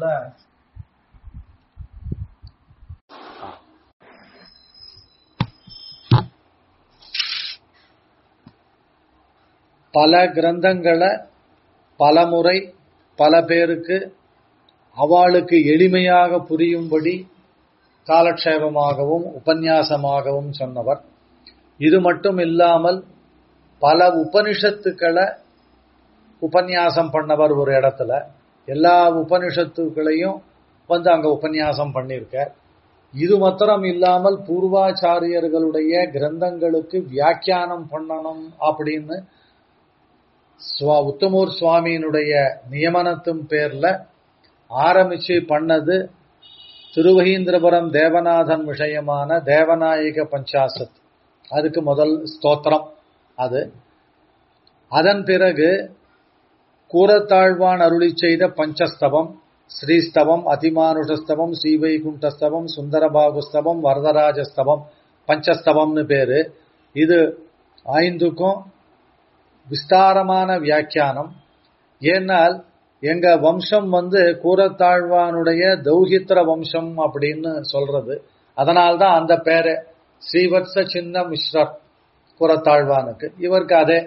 பல கிரந்தங்களை பலமுறை பல பேருக்கு அவளுக்கு எளிமையாக புரியும்படி காலக்ஷேபமாகவும் உபன்யாசமாகவும் சொன்னவர் இது மட்டும் இல்லாமல் பல உபனிஷத்துக்களை உபன்யாசம் பண்ணவர் ஒரு இடத்துல எல்லா உபனிஷத்துக்களையும் வந்து அங்க உபன்யாசம் பண்ணியிருக்க இது மாத்திரம் இல்லாமல் பூர்வாச்சாரியர்களுடைய கிரந்தங்களுக்கு வியாக்கியானம் பண்ணணும் அப்படின்னு சுவா உத்தமூர் சுவாமியினுடைய நியமனத்தின் பேர்ல ஆரம்பிச்சு பண்ணது திருவகீந்திரபுரம் தேவநாதன் விஷயமான தேவநாயக பஞ்சாசத் அதுக்கு முதல் ஸ்தோத்திரம் அது அதன் பிறகு கூரத்தாழ்வான் அருளி செய்த பஞ்சஸ்தவம் ஸ்ரீஸ்தவம் அதிமானுஷஸ்தவம் ஸ்ரீவைகுண்டஸ்தவம் சுந்தரபாகுஸ்தவம் வரதராஜஸ்தவம் பஞ்சஸ்தவம்னு பேரு இது ஐந்துக்கும் விஸ்தாரமான வியாக்கியானம் ஏன்னால் எங்க வம்சம் வந்து கூரத்தாழ்வானுடைய தௌஹித்ர வம்சம் அப்படின்னு சொல்றது அதனால்தான் அந்த பேரு ஸ்ரீவத்ச சின்ன மிஸ்ரர் கூரத்தாழ்வானுக்கு இவருக்கு அதே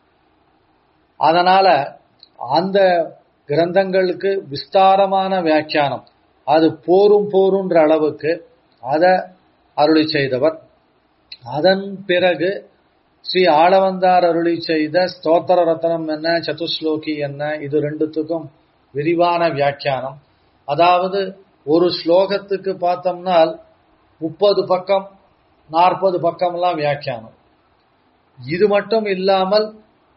அதனால அந்த கிரந்தங்களுக்கு விஸ்தாரமான வியாக்கியானம் அது போரும் போருன்ற அளவுக்கு அதை அருளி செய்தவர் அதன் பிறகு ஸ்ரீ ஆளவந்தார் அருளி செய்த ஸ்தோத்திர ரத்னம் என்ன சதுஸ்லோகி என்ன இது ரெண்டுத்துக்கும் விரிவான வியாக்கியானம் அதாவது ஒரு ஸ்லோகத்துக்கு பார்த்தோம்னால் முப்பது பக்கம் நாற்பது பக்கம்லாம் வியாக்கியானம் இது மட்டும் இல்லாமல்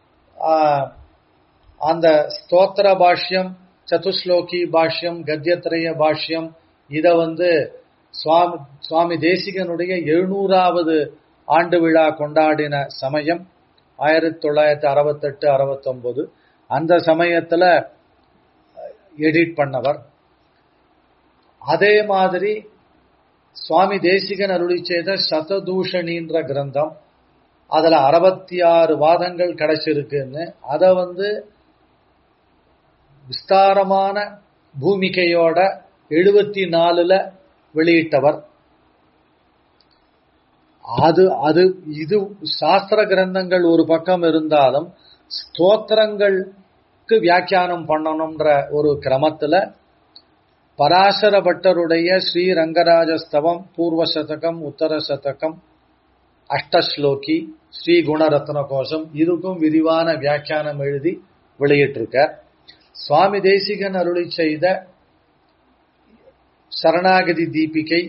அந்த ஸ்தோத்திர பாஷ்யம் சதுஸ்லோகி பாஷ்யம் கத்தியத்திரைய பாஷ்யம் இத வந்து சுவாமி சுவாமி தேசிகனுடைய எழுநூறாவது ஆண்டு விழா கொண்டாடின சமயம் ஆயிரத்தி தொள்ளாயிரத்தி அறுபத்தெட்டு அறுபத்தொன்பது அந்த சமயத்துல எடிட் பண்ணவர் அதே மாதிரி சுவாமி தேசிகன் அருளி செய்த சததூஷணின்ற கிரந்தம் அதுல அறுபத்தி ஆறு வாதங்கள் கிடைச்சிருக்குன்னு அதை வந்து விஸ்தாரமான பூமிகையோட எழுபத்தி நாலுல வெளியிட்டவர் அது அது இது சாஸ்திர கிரந்தங்கள் ஒரு பக்கம் இருந்தாலும் ஸ்தோத்திரங்களுக்கு வியாக்கியானம் பண்ணணும்ன்ற ஒரு கிரமத்துல பராசர பட்டருடைய ஸ்ரீ ரங்கராஜஸ்தவம் பூர்வ சதகம் உத்தர சதகம் அஷ்டஸ்லோகி ஸ்ரீ குணரத்ன கோஷம் இதுக்கும் விரிவான வியாக்கியானம் எழுதி வெளியிட்டிருக்க சுவாமி தேசிகன் அருளி செய்த சரணாகதி தீபிகை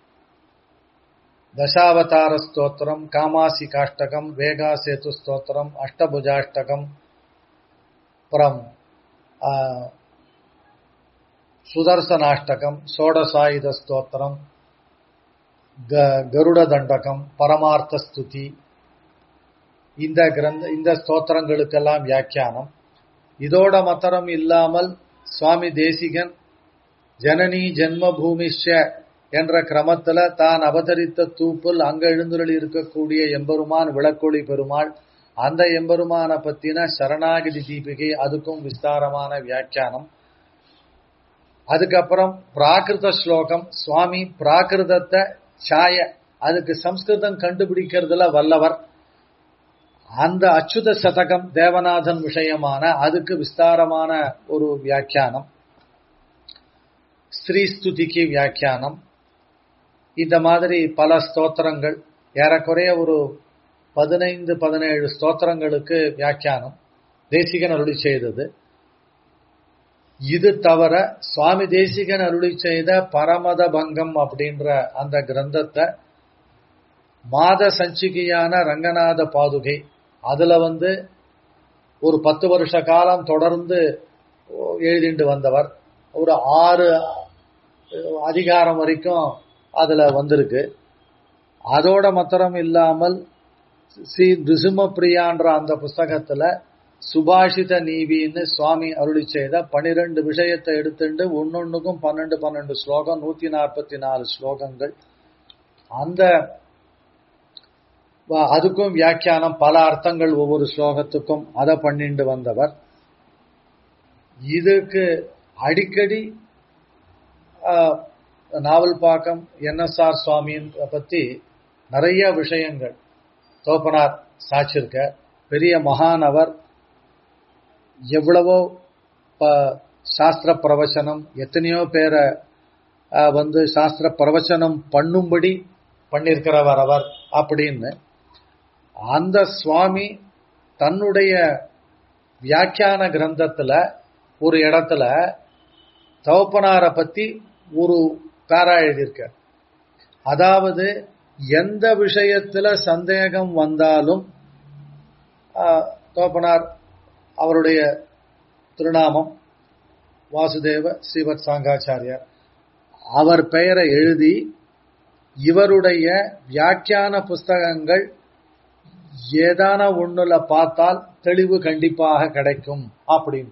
தசாவதார ஸ்தோத்திரம் காமாசி காஷ்டகம் வேகா சேது ஸ்தோத்திரம் அஷ்டபுஜாஷ்டகம் அப்புறம் சுதர்சனாஷ்டகம் சோடசாயுத ஸ்தோத்திரம் கருட தண்டகம் பரமார்த்த ஸ்துதி இந்த கிரந்த இந்த ஸ்தோத்திரங்களுக்கெல்லாம் வியாக்கியானம் இதோட மாத்திரம் இல்லாமல் சுவாமி தேசிகன் ஜனனி ஜென்மபூமிஷ என்ற கிரமத்துல தான் அவதரித்த தூப்பில் அங்க எழுந்துருள் இருக்கக்கூடிய எம்பெருமான் விளக்கொளி பெருமாள் அந்த எம்பெருமான பத்தின சரணாகிதி தீபிகை அதுக்கும் விஸ்தாரமான வியாக்கியானம் அதுக்கப்புறம் பிராகிருத ஸ்லோகம் சுவாமி பிராகிருதத்தை சாய அதுக்கு சம்ஸ்கிருதம் கண்டுபிடிக்கிறதுல வல்லவர் அந்த அச்சுத சதகம் தேவநாதன் விஷயமான அதுக்கு விஸ்தாரமான ஒரு வியாக்கியானம் ஸ்ரீஸ்துதிக்கு வியாக்கியானம் இந்த மாதிரி பல ஸ்தோத்திரங்கள் ஏறக்குறைய ஒரு பதினைந்து பதினேழு ஸ்தோத்திரங்களுக்கு வியாக்கியானம் தேசிகன் அருளி செய்தது இது தவிர சுவாமி தேசிகன் அருளி செய்த பரமத பங்கம் அப்படின்ற அந்த கிரந்தத்தை மாத சஞ்சிகையான ரங்கநாத பாதுகை அதுல வந்து ஒரு பத்து வருஷ காலம் தொடர்ந்து எழுதிண்டு வந்தவர் ஒரு ஆறு அதிகாரம் வரைக்கும் அதுல வந்திருக்கு அதோட மாத்திரம் இல்லாமல் ஸ்ரீ நிருசிம்மப்பிரியான்ற அந்த புஸ்தகத்துல சுபாஷித நீவின்னு சுவாமி அருளி செய்த பனிரெண்டு விஷயத்தை எடுத்துட்டு ஒன்னொன்னுக்கும் பன்னெண்டு பன்னெண்டு ஸ்லோகம் நூத்தி நாற்பத்தி நாலு ஸ்லோகங்கள் அந்த அதுக்கும் வியாக்கியானம் பல அர்த்தங்கள் ஒவ்வொரு ஸ்லோகத்துக்கும் அதை பண்ணிட்டு வந்தவர் இதுக்கு அடிக்கடி நாவல் பாக்கம் என்எஸ்ஆர் சுவாமியின் பத்தி நிறைய விஷயங்கள் தோப்பனார் சாச்சிருக்க பெரிய மகானவர் எவ்வளவோ ப- சாஸ்திர பிரவச்சனம் எத்தனையோ பேரை அஹ், வந்து சாஸ்திர பிரவச்சனம் பண்ணும்படி பண்ணியிருக்கிறவர் அவர் அப்படின்னு அந்த சுவாமி தன்னுடைய வியாக்கியான கிரந்தத்துல ஒரு இடத்துல தவப்பனாரை பத்தி ஒரு பேரா எழுதியிருக்கார் அதாவது எந்த விஷயத்துல சந்தேகம் வந்தாலும் ஆஹ், தோப்பனார் அவருடைய திருநாமம் வாசுதேவ ஸ்ரீவத் சாங்காச்சாரியார் அவர் பெயரை எழுதி இவருடைய வியாக்கியான புஸ்தகங்கள் ஏதான ஒண்ணுல பார்த்தால் தெளிவு கண்டிப்பாக கிடைக்கும் அப்படின்னு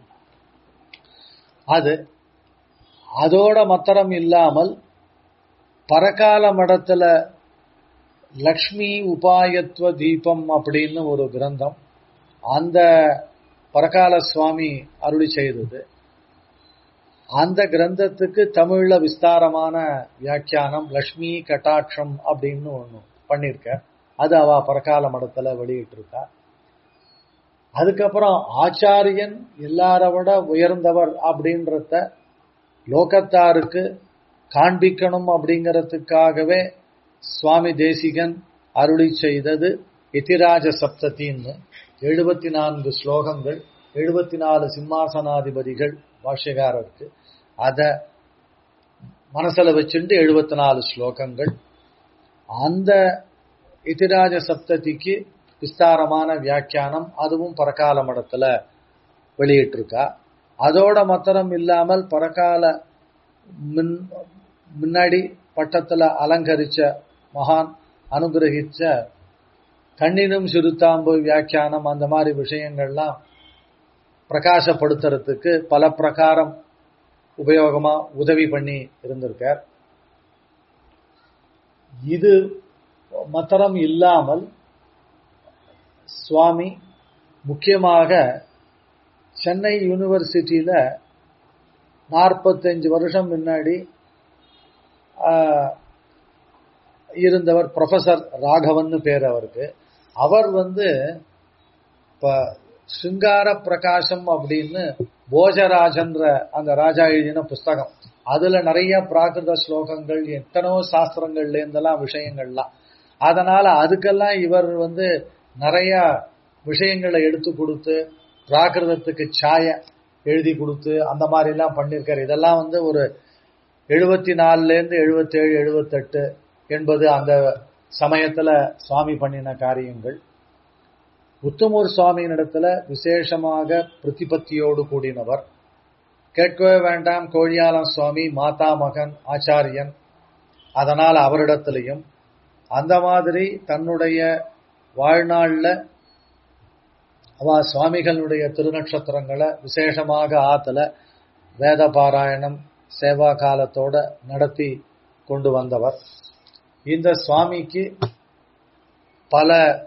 அது அதோட மாத்திரம் இல்லாமல் பரகால மடத்துல லக்ஷ்மி உபாயத்துவ தீபம் அப்படின்னு ஒரு கிரந்தம் அந்த பரகால சுவாமி அருளி செய்தது அந்த கிரந்தத்துக்கு தமிழ்ல விஸ்தாரமான வியாக்கியானம் லக்ஷ்மி கட்டாட்சம் அப்படின்னு ஒண்ணு பண்ணிருக்க அது அவ பரகால மடத்துல வெளியிட்டிருக்கா அதுக்கப்புறம் ஆச்சாரியன் எல்லார விட உயர்ந்தவர் அப்படின்றத லோகத்தாருக்கு காண்பிக்கணும் அப்படிங்கறதுக்காகவே சுவாமி தேசிகன் அருளி செய்தது எதிராஜ சப்தத்தின்னு எழுபத்தி நான்கு ஸ்லோகங்கள் எழுபத்தி நாலு சிம்மாசனாதிபதிகள் பாஷ்யகாரருக்கு அத மனசுல வச்சுட்டு எழுபத்தி நாலு ஸ்லோகங்கள் அந்த இதிராஜ சப்ததிக்கு விஸ்தாரமான வியாக்கியானம் அதுவும் பரகால மடத்துல வெளியிட்டிருக்கா அதோட மாத்திரம் இல்லாமல் பரகால மின் முன்னாடி பட்டத்துல அலங்கரிச்ச மகான் அனுகிரகிச்ச கண்ணினும் சிறுத்தாம்பு வியாக்கியானம் அந்த மாதிரி விஷயங்கள்லாம் பிரகாசப்படுத்துறதுக்கு பல பிரகாரம் உபயோகமா உதவி பண்ணி இருந்திருக்கார் இது மாத்திரம் இல்லாமல் சுவாமி முக்கியமாக சென்னை யூனிவர்சிட்டியில நாற்பத்தஞ்சு வருஷம் முன்னாடி ஆஹ், இருந்தவர் ப்ரொஃபசர் ராகவன் பேர் அவருக்கு அவர் வந்து இப்ப சிங்கார பிரகாசம் அப்படின்னு போஜராஜன்ற அந்த ராஜா எழுதின புஸ்தகம் அதுல நிறைய பிராகிருத ஸ்லோகங்கள் எத்தனோ சாஸ்திரங்கள்ல இருந்தெல்லாம் விஷயங்கள்லாம் அதனால அதுக்கெல்லாம் இவர் வந்து நிறைய விஷயங்களை எடுத்து கொடுத்து பிராகிருதத்துக்கு சாய எழுதி கொடுத்து அந்த மாதிரி எல்லாம் பண்ணிருக்காரு இதெல்லாம் வந்து ஒரு எழுபத்தி நாலுல இருந்து எழுபத்தேழு எழுபத்தெட்டு என்பது அந்த சமயத்துல சுவாமி பண்ணின காரியங்கள் உத்தமூர் சுவாமியினிடத்துல விசேஷமாக பிரதிபத்தியோடு கூடினவர் கேட்கவே வேண்டாம் கோழியாலம் சுவாமி மாதா மகன் ஆச்சாரியன் அதனால் அவரிடத்திலையும் அந்த மாதிரி தன்னுடைய வாழ்நாள்ல அவ சுவாமிகளுடைய திருநட்சத்திரங்களை விசேஷமாக ஆத்துல வேத பாராயணம் சேவா காலத்தோட நடத்தி கொண்டு வந்தவர் இந்த சுவாமிக்கு பல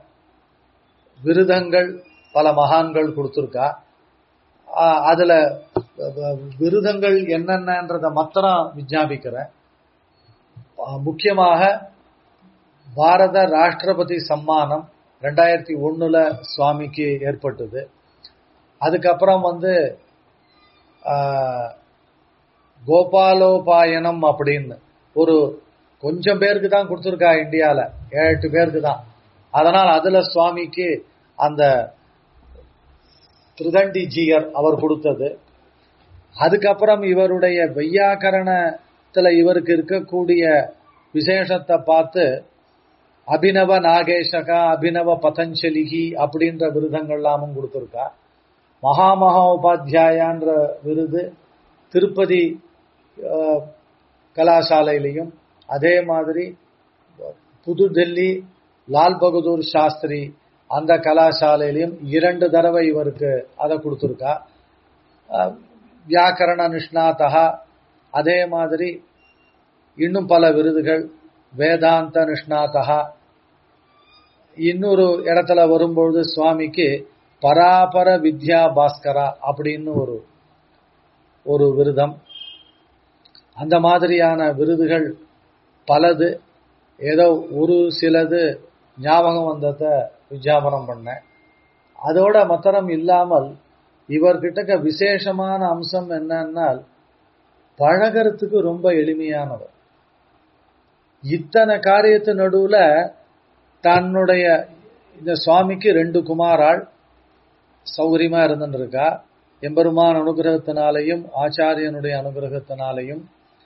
விருதங்கள் பல மகான்கள் கொடுத்திருக்கா ஆஹ் அதுல வ- விருதங்கள் என்னென்னன்றத மாத்திரம் விஞ்ஞாபிக்கிறேன் ஆஹ் முக்கியமாக பாரத ராஷ்டிரபதி சம்மானம் ரெண்டாயிரத்தி ஒண்ணுல சுவாமிக்கு ஏற்பட்டது அதுக்கப்புறம் வந்து ஆஹ், கோபாலோபாயனம் அப்படின்னு ஒரு கொஞ்சம் பேருக்கு தான் கொடுத்துருக்கா இந்தியால ஏழு எட்டு பேருக்கு தான் அதனால் அதுல சுவாமிக்கு அந்த திருதண்டி ஜீயர் அவர் கொடுத்தது அதுக்கப்புறம் இவருடைய வையாக்கரணத்துல இவருக்கு இருக்கக்கூடிய விசேஷத்தை பார்த்து அபினவ நாகேஷகா அபினவ பதஞ்சலிகி அப்படின்ற விருதங்கள்லாமும் கொடுத்துருக்கா மகாமகா உபாத்தியாயான்ற விருது திருப்பதி அஹ், கலாசாலையிலையும் அதே மாதிரி புதுடெல்லி லால் பகதூர் சாஸ்திரி அந்த கலாசாலையிலையும் இரண்டு தடவை இவருக்கு அதை கொடுத்துருக்கா அஹ், வியாக்கரண நிஷ்ணாதா அதே மாதிரி இன்னும் பல விருதுகள் வேதாந்த நிஷ்ணாதா இன்னொரு இடத்துல வரும்பொழுது சுவாமிக்கு பராபர வித்யா பாஸ்கரா அப்படின்னு ஒரு ஒரு விருதம் அந்த மாதிரியான விருதுகள் பலது ஏதோ ஒரு சிலது ஞாபகம் வந்ததை விஜாபனம் பண்ணேன் அதோட மாத்திரம் இல்லாமல் இவர்கிட்ட விசேஷமான அம்சம் என்னன்னா பழகிறதுக்கு ரொம்ப எளிமையானவர் இத்தனை காரியத்து நடுவுல தன்னுடைய இந்த சுவாமிக்கு ரெண்டு குமாராள் சௌகரியமா இருந்துருக்கா எம்பெருமான் அனுகிரகத்தினாலையும் ஆச்சாரியனுடைய அனுகிரகத்தினாலையும்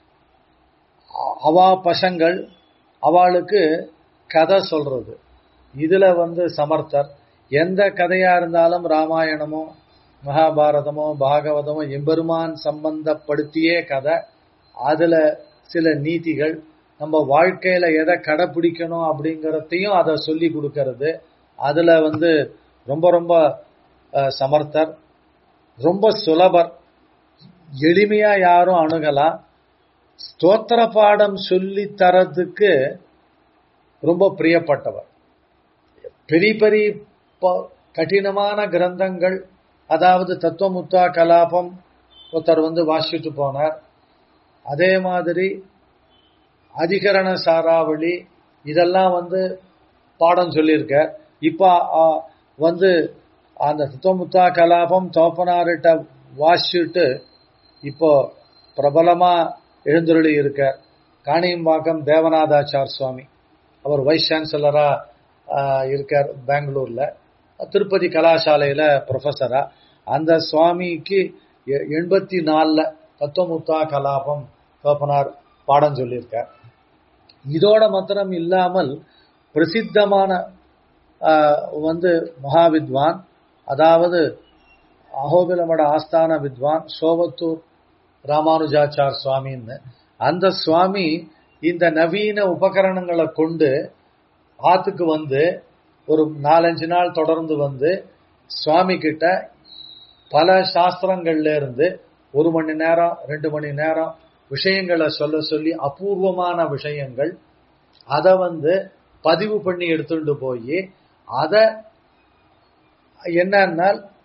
அவா பசங்கள் அவளுக்கு கதை சொல்றது இதுல வந்து சமர்த்தர் எந்த கதையா இருந்தாலும் ராமாயணமோ மகாபாரதமோ பாகவதமோ எம்பெருமான் சம்பந்தப்படுத்தியே கதை அதுல சில நீதிகள் நம்ம வாழ்க்கையில எதை கடைபிடிக்கணும் அப்படிங்கறதையும் அதை சொல்லி கொடுக்கறது அதுல வந்து ரொம்ப ரொம்ப சமர்த்தர் ரொம்ப சுலபர் எளிமையா யாரும் அணுகலாம் ஸ்தோத்திர பாடம் சொல்லி தரதுக்கு ரொம்ப பிரியப்பட்டவர் பெரிய பெரிய கடினமான கிரந்தங்கள் அதாவது தத்துவமுத்தா கலாபம் ஒருத்தர் வந்து வாசிச்சுட்டு போனார் அதே மாதிரி அதிகரண சாராவளி இதெல்லாம் வந்து பாடம் சொல்லியிருக்க இப்ப வந்து அந்த தத்துவமுத்தா கலாபம் தோப்பனார்கிட்ட வாசிச்சுட்டு இப்போ பிரபலமா எழுந்துருளி இருக்க காணியம்பாக்கம் தேவநாதாச்சார் சுவாமி அவர் வைஸ் சான்சலரா இருக்கார் பெங்களூர்ல திருப்பதி கலாசாலையில ப்ரொஃபஸரா அந்த சுவாமிக்கு எண்பத்தி நாலுல தத்துவமுத்தா கலாபம் தோப்பனார் பாடம் சொல்லியிருக்கார் இதோட மாத்திரம் இல்லாமல் பிரசித்தமான வந்து மகாவித்வான் அதாவது அகோபிலமட ஆஸ்தான வித்வான் சோவத்தூர் ராமானுஜாச்சார் சுவாமின்னு அந்த சுவாமி இந்த நவீன உபகரணங்களை கொண்டு ஆத்துக்கு வந்து ஒரு நாலஞ்சு நாள் தொடர்ந்து வந்து சுவாமி கிட்ட பல சாஸ்திரங்கள்ல இருந்து ஒரு மணி நேரம் ரெண்டு மணி நேரம் விஷயங்களை சொல்ல சொல்லி அபூர்வமான விஷயங்கள் அதை வந்து பதிவு பண்ணி எடுத்துட்டு போய் அதை என்னன்னா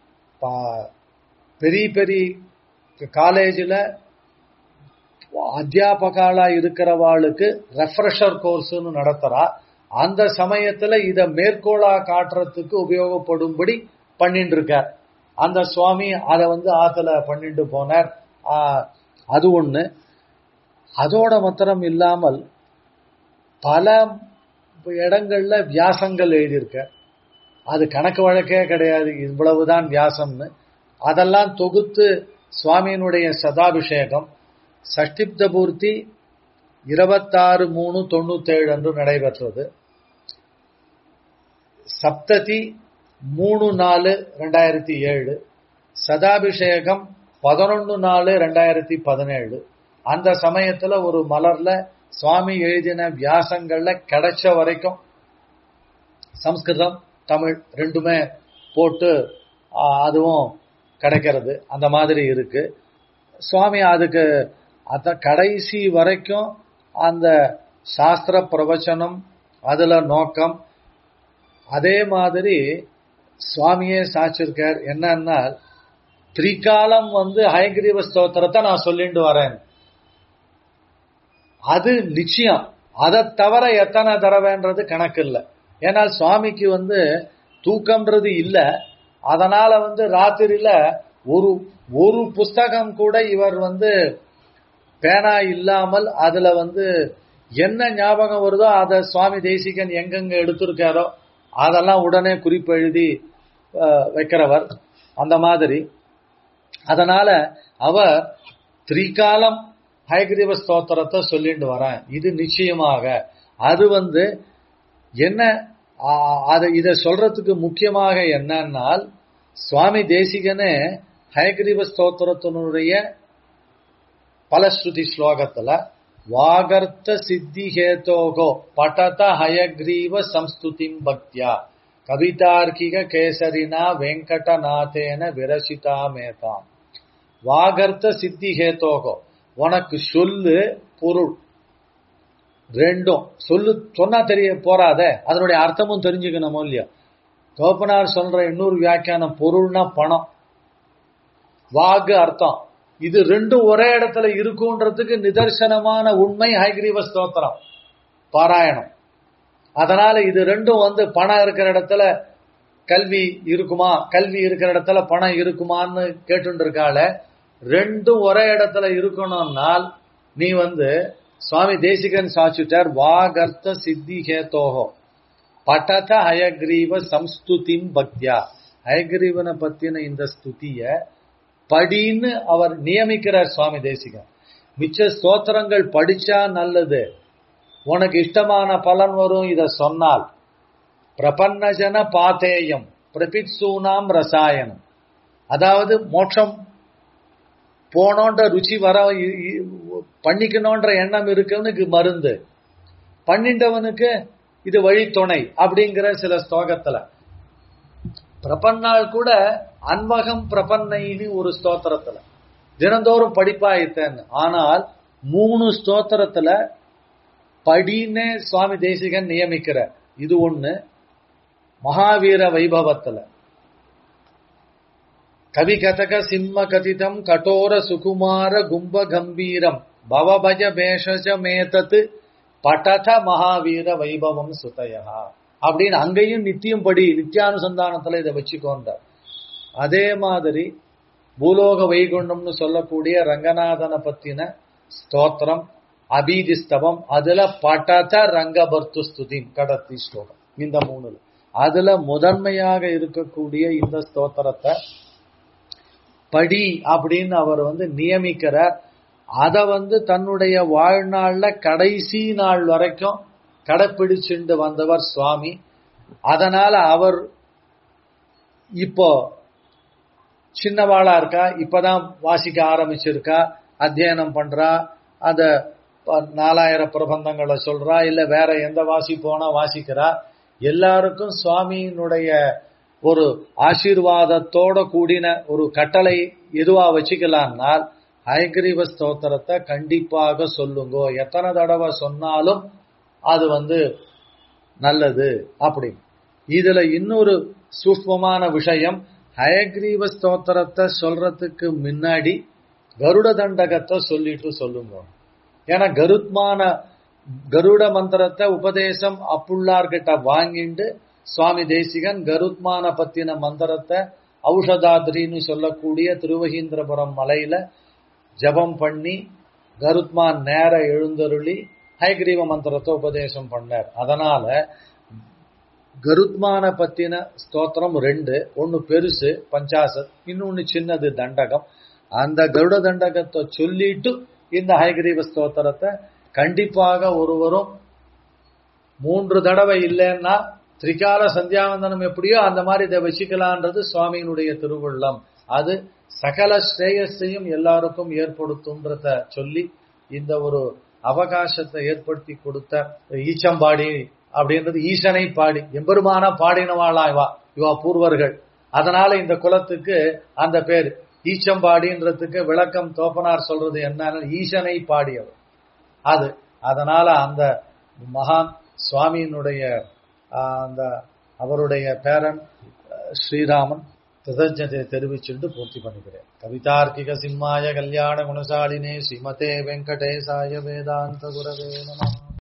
பெரிய பெரிய காலேஜில் அத்தியாபகாலா இருக்கிறவாளுக்கு ரெஃப்ரெஷர் கோர்ஸ்னு நடத்துறா அந்த சமயத்துல இத மேற்கோளா காட்டுறதுக்கு உபயோகப்படும்படி பண்ணிட்டு இருக்கார் அந்த சுவாமி அதை வந்து ஆத்துல பண்ணிட்டு போனார் அது ஒண்ணு அதோட மாத்திரம் இல்லாமல் பல இடங்கள்ல வியாசங்கள் எழுதியிருக்க அது கணக்கு வழக்கே கிடையாது இவ்வளவுதான் வியாசம்னு அதெல்லாம் தொகுத்து சுவாமியினுடைய சதாபிஷேகம் சஷ்டிப்த பூர்த்தி இருபத்தாறு மூணு தொண்ணூத்தேழு அன்று நடைபெற்றது சப்ததி மூணு நாலு ரெண்டாயிரத்தி ஏழு சதாபிஷேகம் பதினொன்னு நாலு ரெண்டாயிரத்தி பதினேழு அந்த சமயத்துல ஒரு மலர்ல சுவாமி எழுதின வியாசங்கள்ல கிடைச்ச வரைக்கும் சம்ஸ்கிருதம் தமிழ் ரெண்டுமே போட்டு அதுவும் கிடைக்கிறது அந்த மாதிரி இருக்கு சுவாமி அதுக்கு அத கடைசி வரைக்கும் அந்த சாஸ்திர பிரவச்சனம் அதுல நோக்கம் அதே மாதிரி சுவாமியே சாச்சிருக்கார் என்னன்னா திரிகாலம் வந்து ஹயகிரீவ ஸ்தோத்திரத்தை நான் சொல்லிட்டு வரேன் அது நிச்சயம் அதை தவிர எத்தனை தடவைன்றது கணக்கு இல்லை ஏன்னால் சுவாமிக்கு வந்து தூக்கம்ன்றது இல்லை அதனால வந்து ராத்திரியில ஒரு ஒரு புஸ்தகம் கூட இவர் வந்து பேனா இல்லாமல் அதுல வந்து என்ன ஞாபகம் வருதோ அதை சுவாமி தேசிகன் எங்கெங்க எடுத்திருக்காரோ அதெல்லாம் உடனே குறிப்பு எழுதி வைக்கிறவர் அந்த மாதிரி அதனால அவர் திரிகாலம் ஹயகிரீவ ஸ்தோத்திரத்தை சொல்லிட்டு வரேன் இது நிச்சயமாக அது வந்து என்ன அது இதை சொல்றதுக்கு முக்கியமாக என்னன்னால் சுவாமி தேசிகனே ஹயகிரீவ ஸ்தோத்திரத்தினுடைய பலஸ்ருதி ஸ்லோகத்துல வாகர்த்த சித்தி ஹேதோகோ பட்டத ஹயக்ரீவ சம்ஸ்துதிம் பக்தியா கவிதார்க்கிக கேசரினா வெங்கடநாதேன விரசிதா மேதாம் வாகர்த்த சித்தி ஹேதோகோ உனக்கு சொல்லு பொருள் ரெண்டும் சொல்லு சொன்னா தெரிய போறாத அதனுடைய அர்த்தமும் தெரிஞ்சுக்கணும் இல்லையா தோப்பனார் சொல்ற இன்னொரு வியாக்கியானம் பொருள்னா பணம் வாகு அர்த்தம் இது ரெண்டும் ஒரே இடத்துல இருக்குன்றதுக்கு நிதர்சனமான உண்மை ஹைகிரீவ ஸ்தோத்திரம் பாராயணம் அதனால இது ரெண்டும் வந்து பணம் இருக்கிற இடத்துல கல்வி இருக்குமா கல்வி இருக்கிற இடத்துல பணம் இருக்குமான்னு கேட்டு இருக்காள ரெண்டும் ஒரே இடத்துல இருக்கணும்னால் நீ வந்து சுவாமி தேசிகன் சாச்சுட்டார் வாகர்த்த சித்தி ஹேதோஹோ பட்டத ஹயக்ரீவ சம்ஸ்துதிம் பக்தியா ஹயக்ரீவனை பத்தின இந்த ஸ்துதிய படின்னு அவர் நியமிக்கிறார் சுவாமி தேசிகன் மிச்ச ஸ்தோத்திரங்கள் படிச்சா நல்லது உனக்கு இஷ்டமான பலன் வரும் இத சொன்னால் பிரபன்னஜன பாத்தேயம் பிரபித்சூனாம் ரசாயனம் அதாவது மோட்சம் போனோன்ற ருச்சி வர பண்ணிக்கணும்ன்ற எண்ணம் இருக்கவனுக்கு மருந்து பண்ணிட்டவனுக்கு இது வழித்துணை அப்படிங்கிற சில ஸ்தோகத்துல பிரபன்னாள் கூட அன்வகம் பிரபன்னைன்னு ஒரு ஸ்தோத்திரத்துல தினந்தோறும் படிப்பாயித்தேன் ஆனால் மூணு ஸ்தோத்திரத்துல படின்னு சுவாமி தேசிகன் நியமிக்கிற இது ஒண்ணு மகாவீர வைபவத்துல கவி கதக சிம்ம கதிதம் கடோர சுகுமார கும்ப கம்பீரம் பவபஜ பேஷஜ மேதத்து பட்டத மகாவீர வைபவம் சுதயா அப்படின்னு அங்கேயும் நித்தியம் படி நித்தியானுசந்தானத்துல இதை வச்சுக்கோண்ட அதே மாதிரி பூலோக வைகுண்டம்னு சொல்லக்கூடிய ரங்கநாதனை பத்தின ஸ்தோத்திரம் அபீதிஸ்தவம் அதுல பட்டத ரங்கபர்த்து ஸ்துதி கடத்தி ஸ்லோகம் இந்த மூணுல அதுல முதன்மையாக இருக்கக்கூடிய இந்த ஸ்தோத்திரத்தை படி அப்படின்னு அவர் வந்து நியமிக்கிறார் அதை வந்து தன்னுடைய வாழ்நாள்ல கடைசி நாள் வரைக்கும் கடைப்பிடிச்சுண்டு வந்தவர் சுவாமி அதனால அவர் இப்போ சின்னவாளா இருக்கா இப்பதான் வாசிக்க ஆரம்பிச்சிருக்கா அத்தியனம் பண்றா அத நாலாயிரம் பிரபந்தங்களை சொல்றா இல்ல வேற எந்த வாசி போனா வாசிக்கிறா எல்லாருக்கும் சுவாமியினுடைய ஒரு ஆசீர்வாதத்தோட கூடின ஒரு கட்டளை எதுவா வச்சுக்கலாம்னால் ஹயக்ரீவ ஸ்தோத்திரத்தை கண்டிப்பாக சொல்லுங்க எத்தனை தடவை சொன்னாலும் அது வந்து நல்லது அப்படி இதுல இன்னொரு சூக்மமான விஷயம் ஹயக்ரீவ ஸ்தோத்திரத்தை சொல்றதுக்கு முன்னாடி கருட தண்டகத்தை சொல்லிட்டு சொல்லுங்க ஏன்னா கருத்மான கருட மந்திரத்தை உபதேசம் அப்புள்ளார்கிட்ட வாங்கிட்டு சுவாமி தேசிகன் கருத்மான பத்தின மந்திரத்தை ஔஷதாத்ரின்னு சொல்லக்கூடிய திருவகீந்திரபுரம் மலையில ஜபம் பண்ணி கருத்மான் நேர எழுந்தருளி ஹைகிரீவ மந்திரத்தை உபதேசம் பண்ணார் அதனால கருத்மான பத்தின ஸ்தோத்திரம் ரெண்டு ஒன்னு பெருசு பஞ்சாசத் இன்னொன்னு சின்னது தண்டகம் அந்த கருட தண்டகத்தை சொல்லிட்டு இந்த ஹைகிரீவ ஸ்தோத்திரத்தை கண்டிப்பாக ஒருவரும் மூன்று தடவை இல்லைன்னா திரிகால சந்தியாவந்தனம் எப்படியோ அந்த மாதிரி இதை வச்சுக்கலான்றது சுவாமியினுடைய திருவுள்ளம் அது சகல ஸ்ரேயஸையும் எல்லாருக்கும் ஏற்படுத்தும்ன்றத சொல்லி இந்த ஒரு அவகாசத்தை ஏற்படுத்தி கொடுத்த ஈச்சம்பாடி அப்படின்றது ஈசனை பாடி எம்பெருமான பாடினவாளா இவா இவா பூர்வர்கள் அதனால இந்த குலத்துக்கு அந்த பேர் ஈச்சம்பாடின்றதுக்கு விளக்கம் தோப்பனார் சொல்றது என்னன்னு ஈசனை பாடியவர் அது அதனால அந்த மகான் சுவாமியினுடைய அந்த அவருடைய பேரன் ஸ்ரீராமன் கிருதஜத்தை தெரிவிச்சுட்டு பூர்த்தி பண்ணிக்கிறேன் கவிதார்க்கிக சிம்மாய கல்யாண குணசாலினே ஸ்ரீமதே வெங்கடேசாய வேதாந்த குரவே நம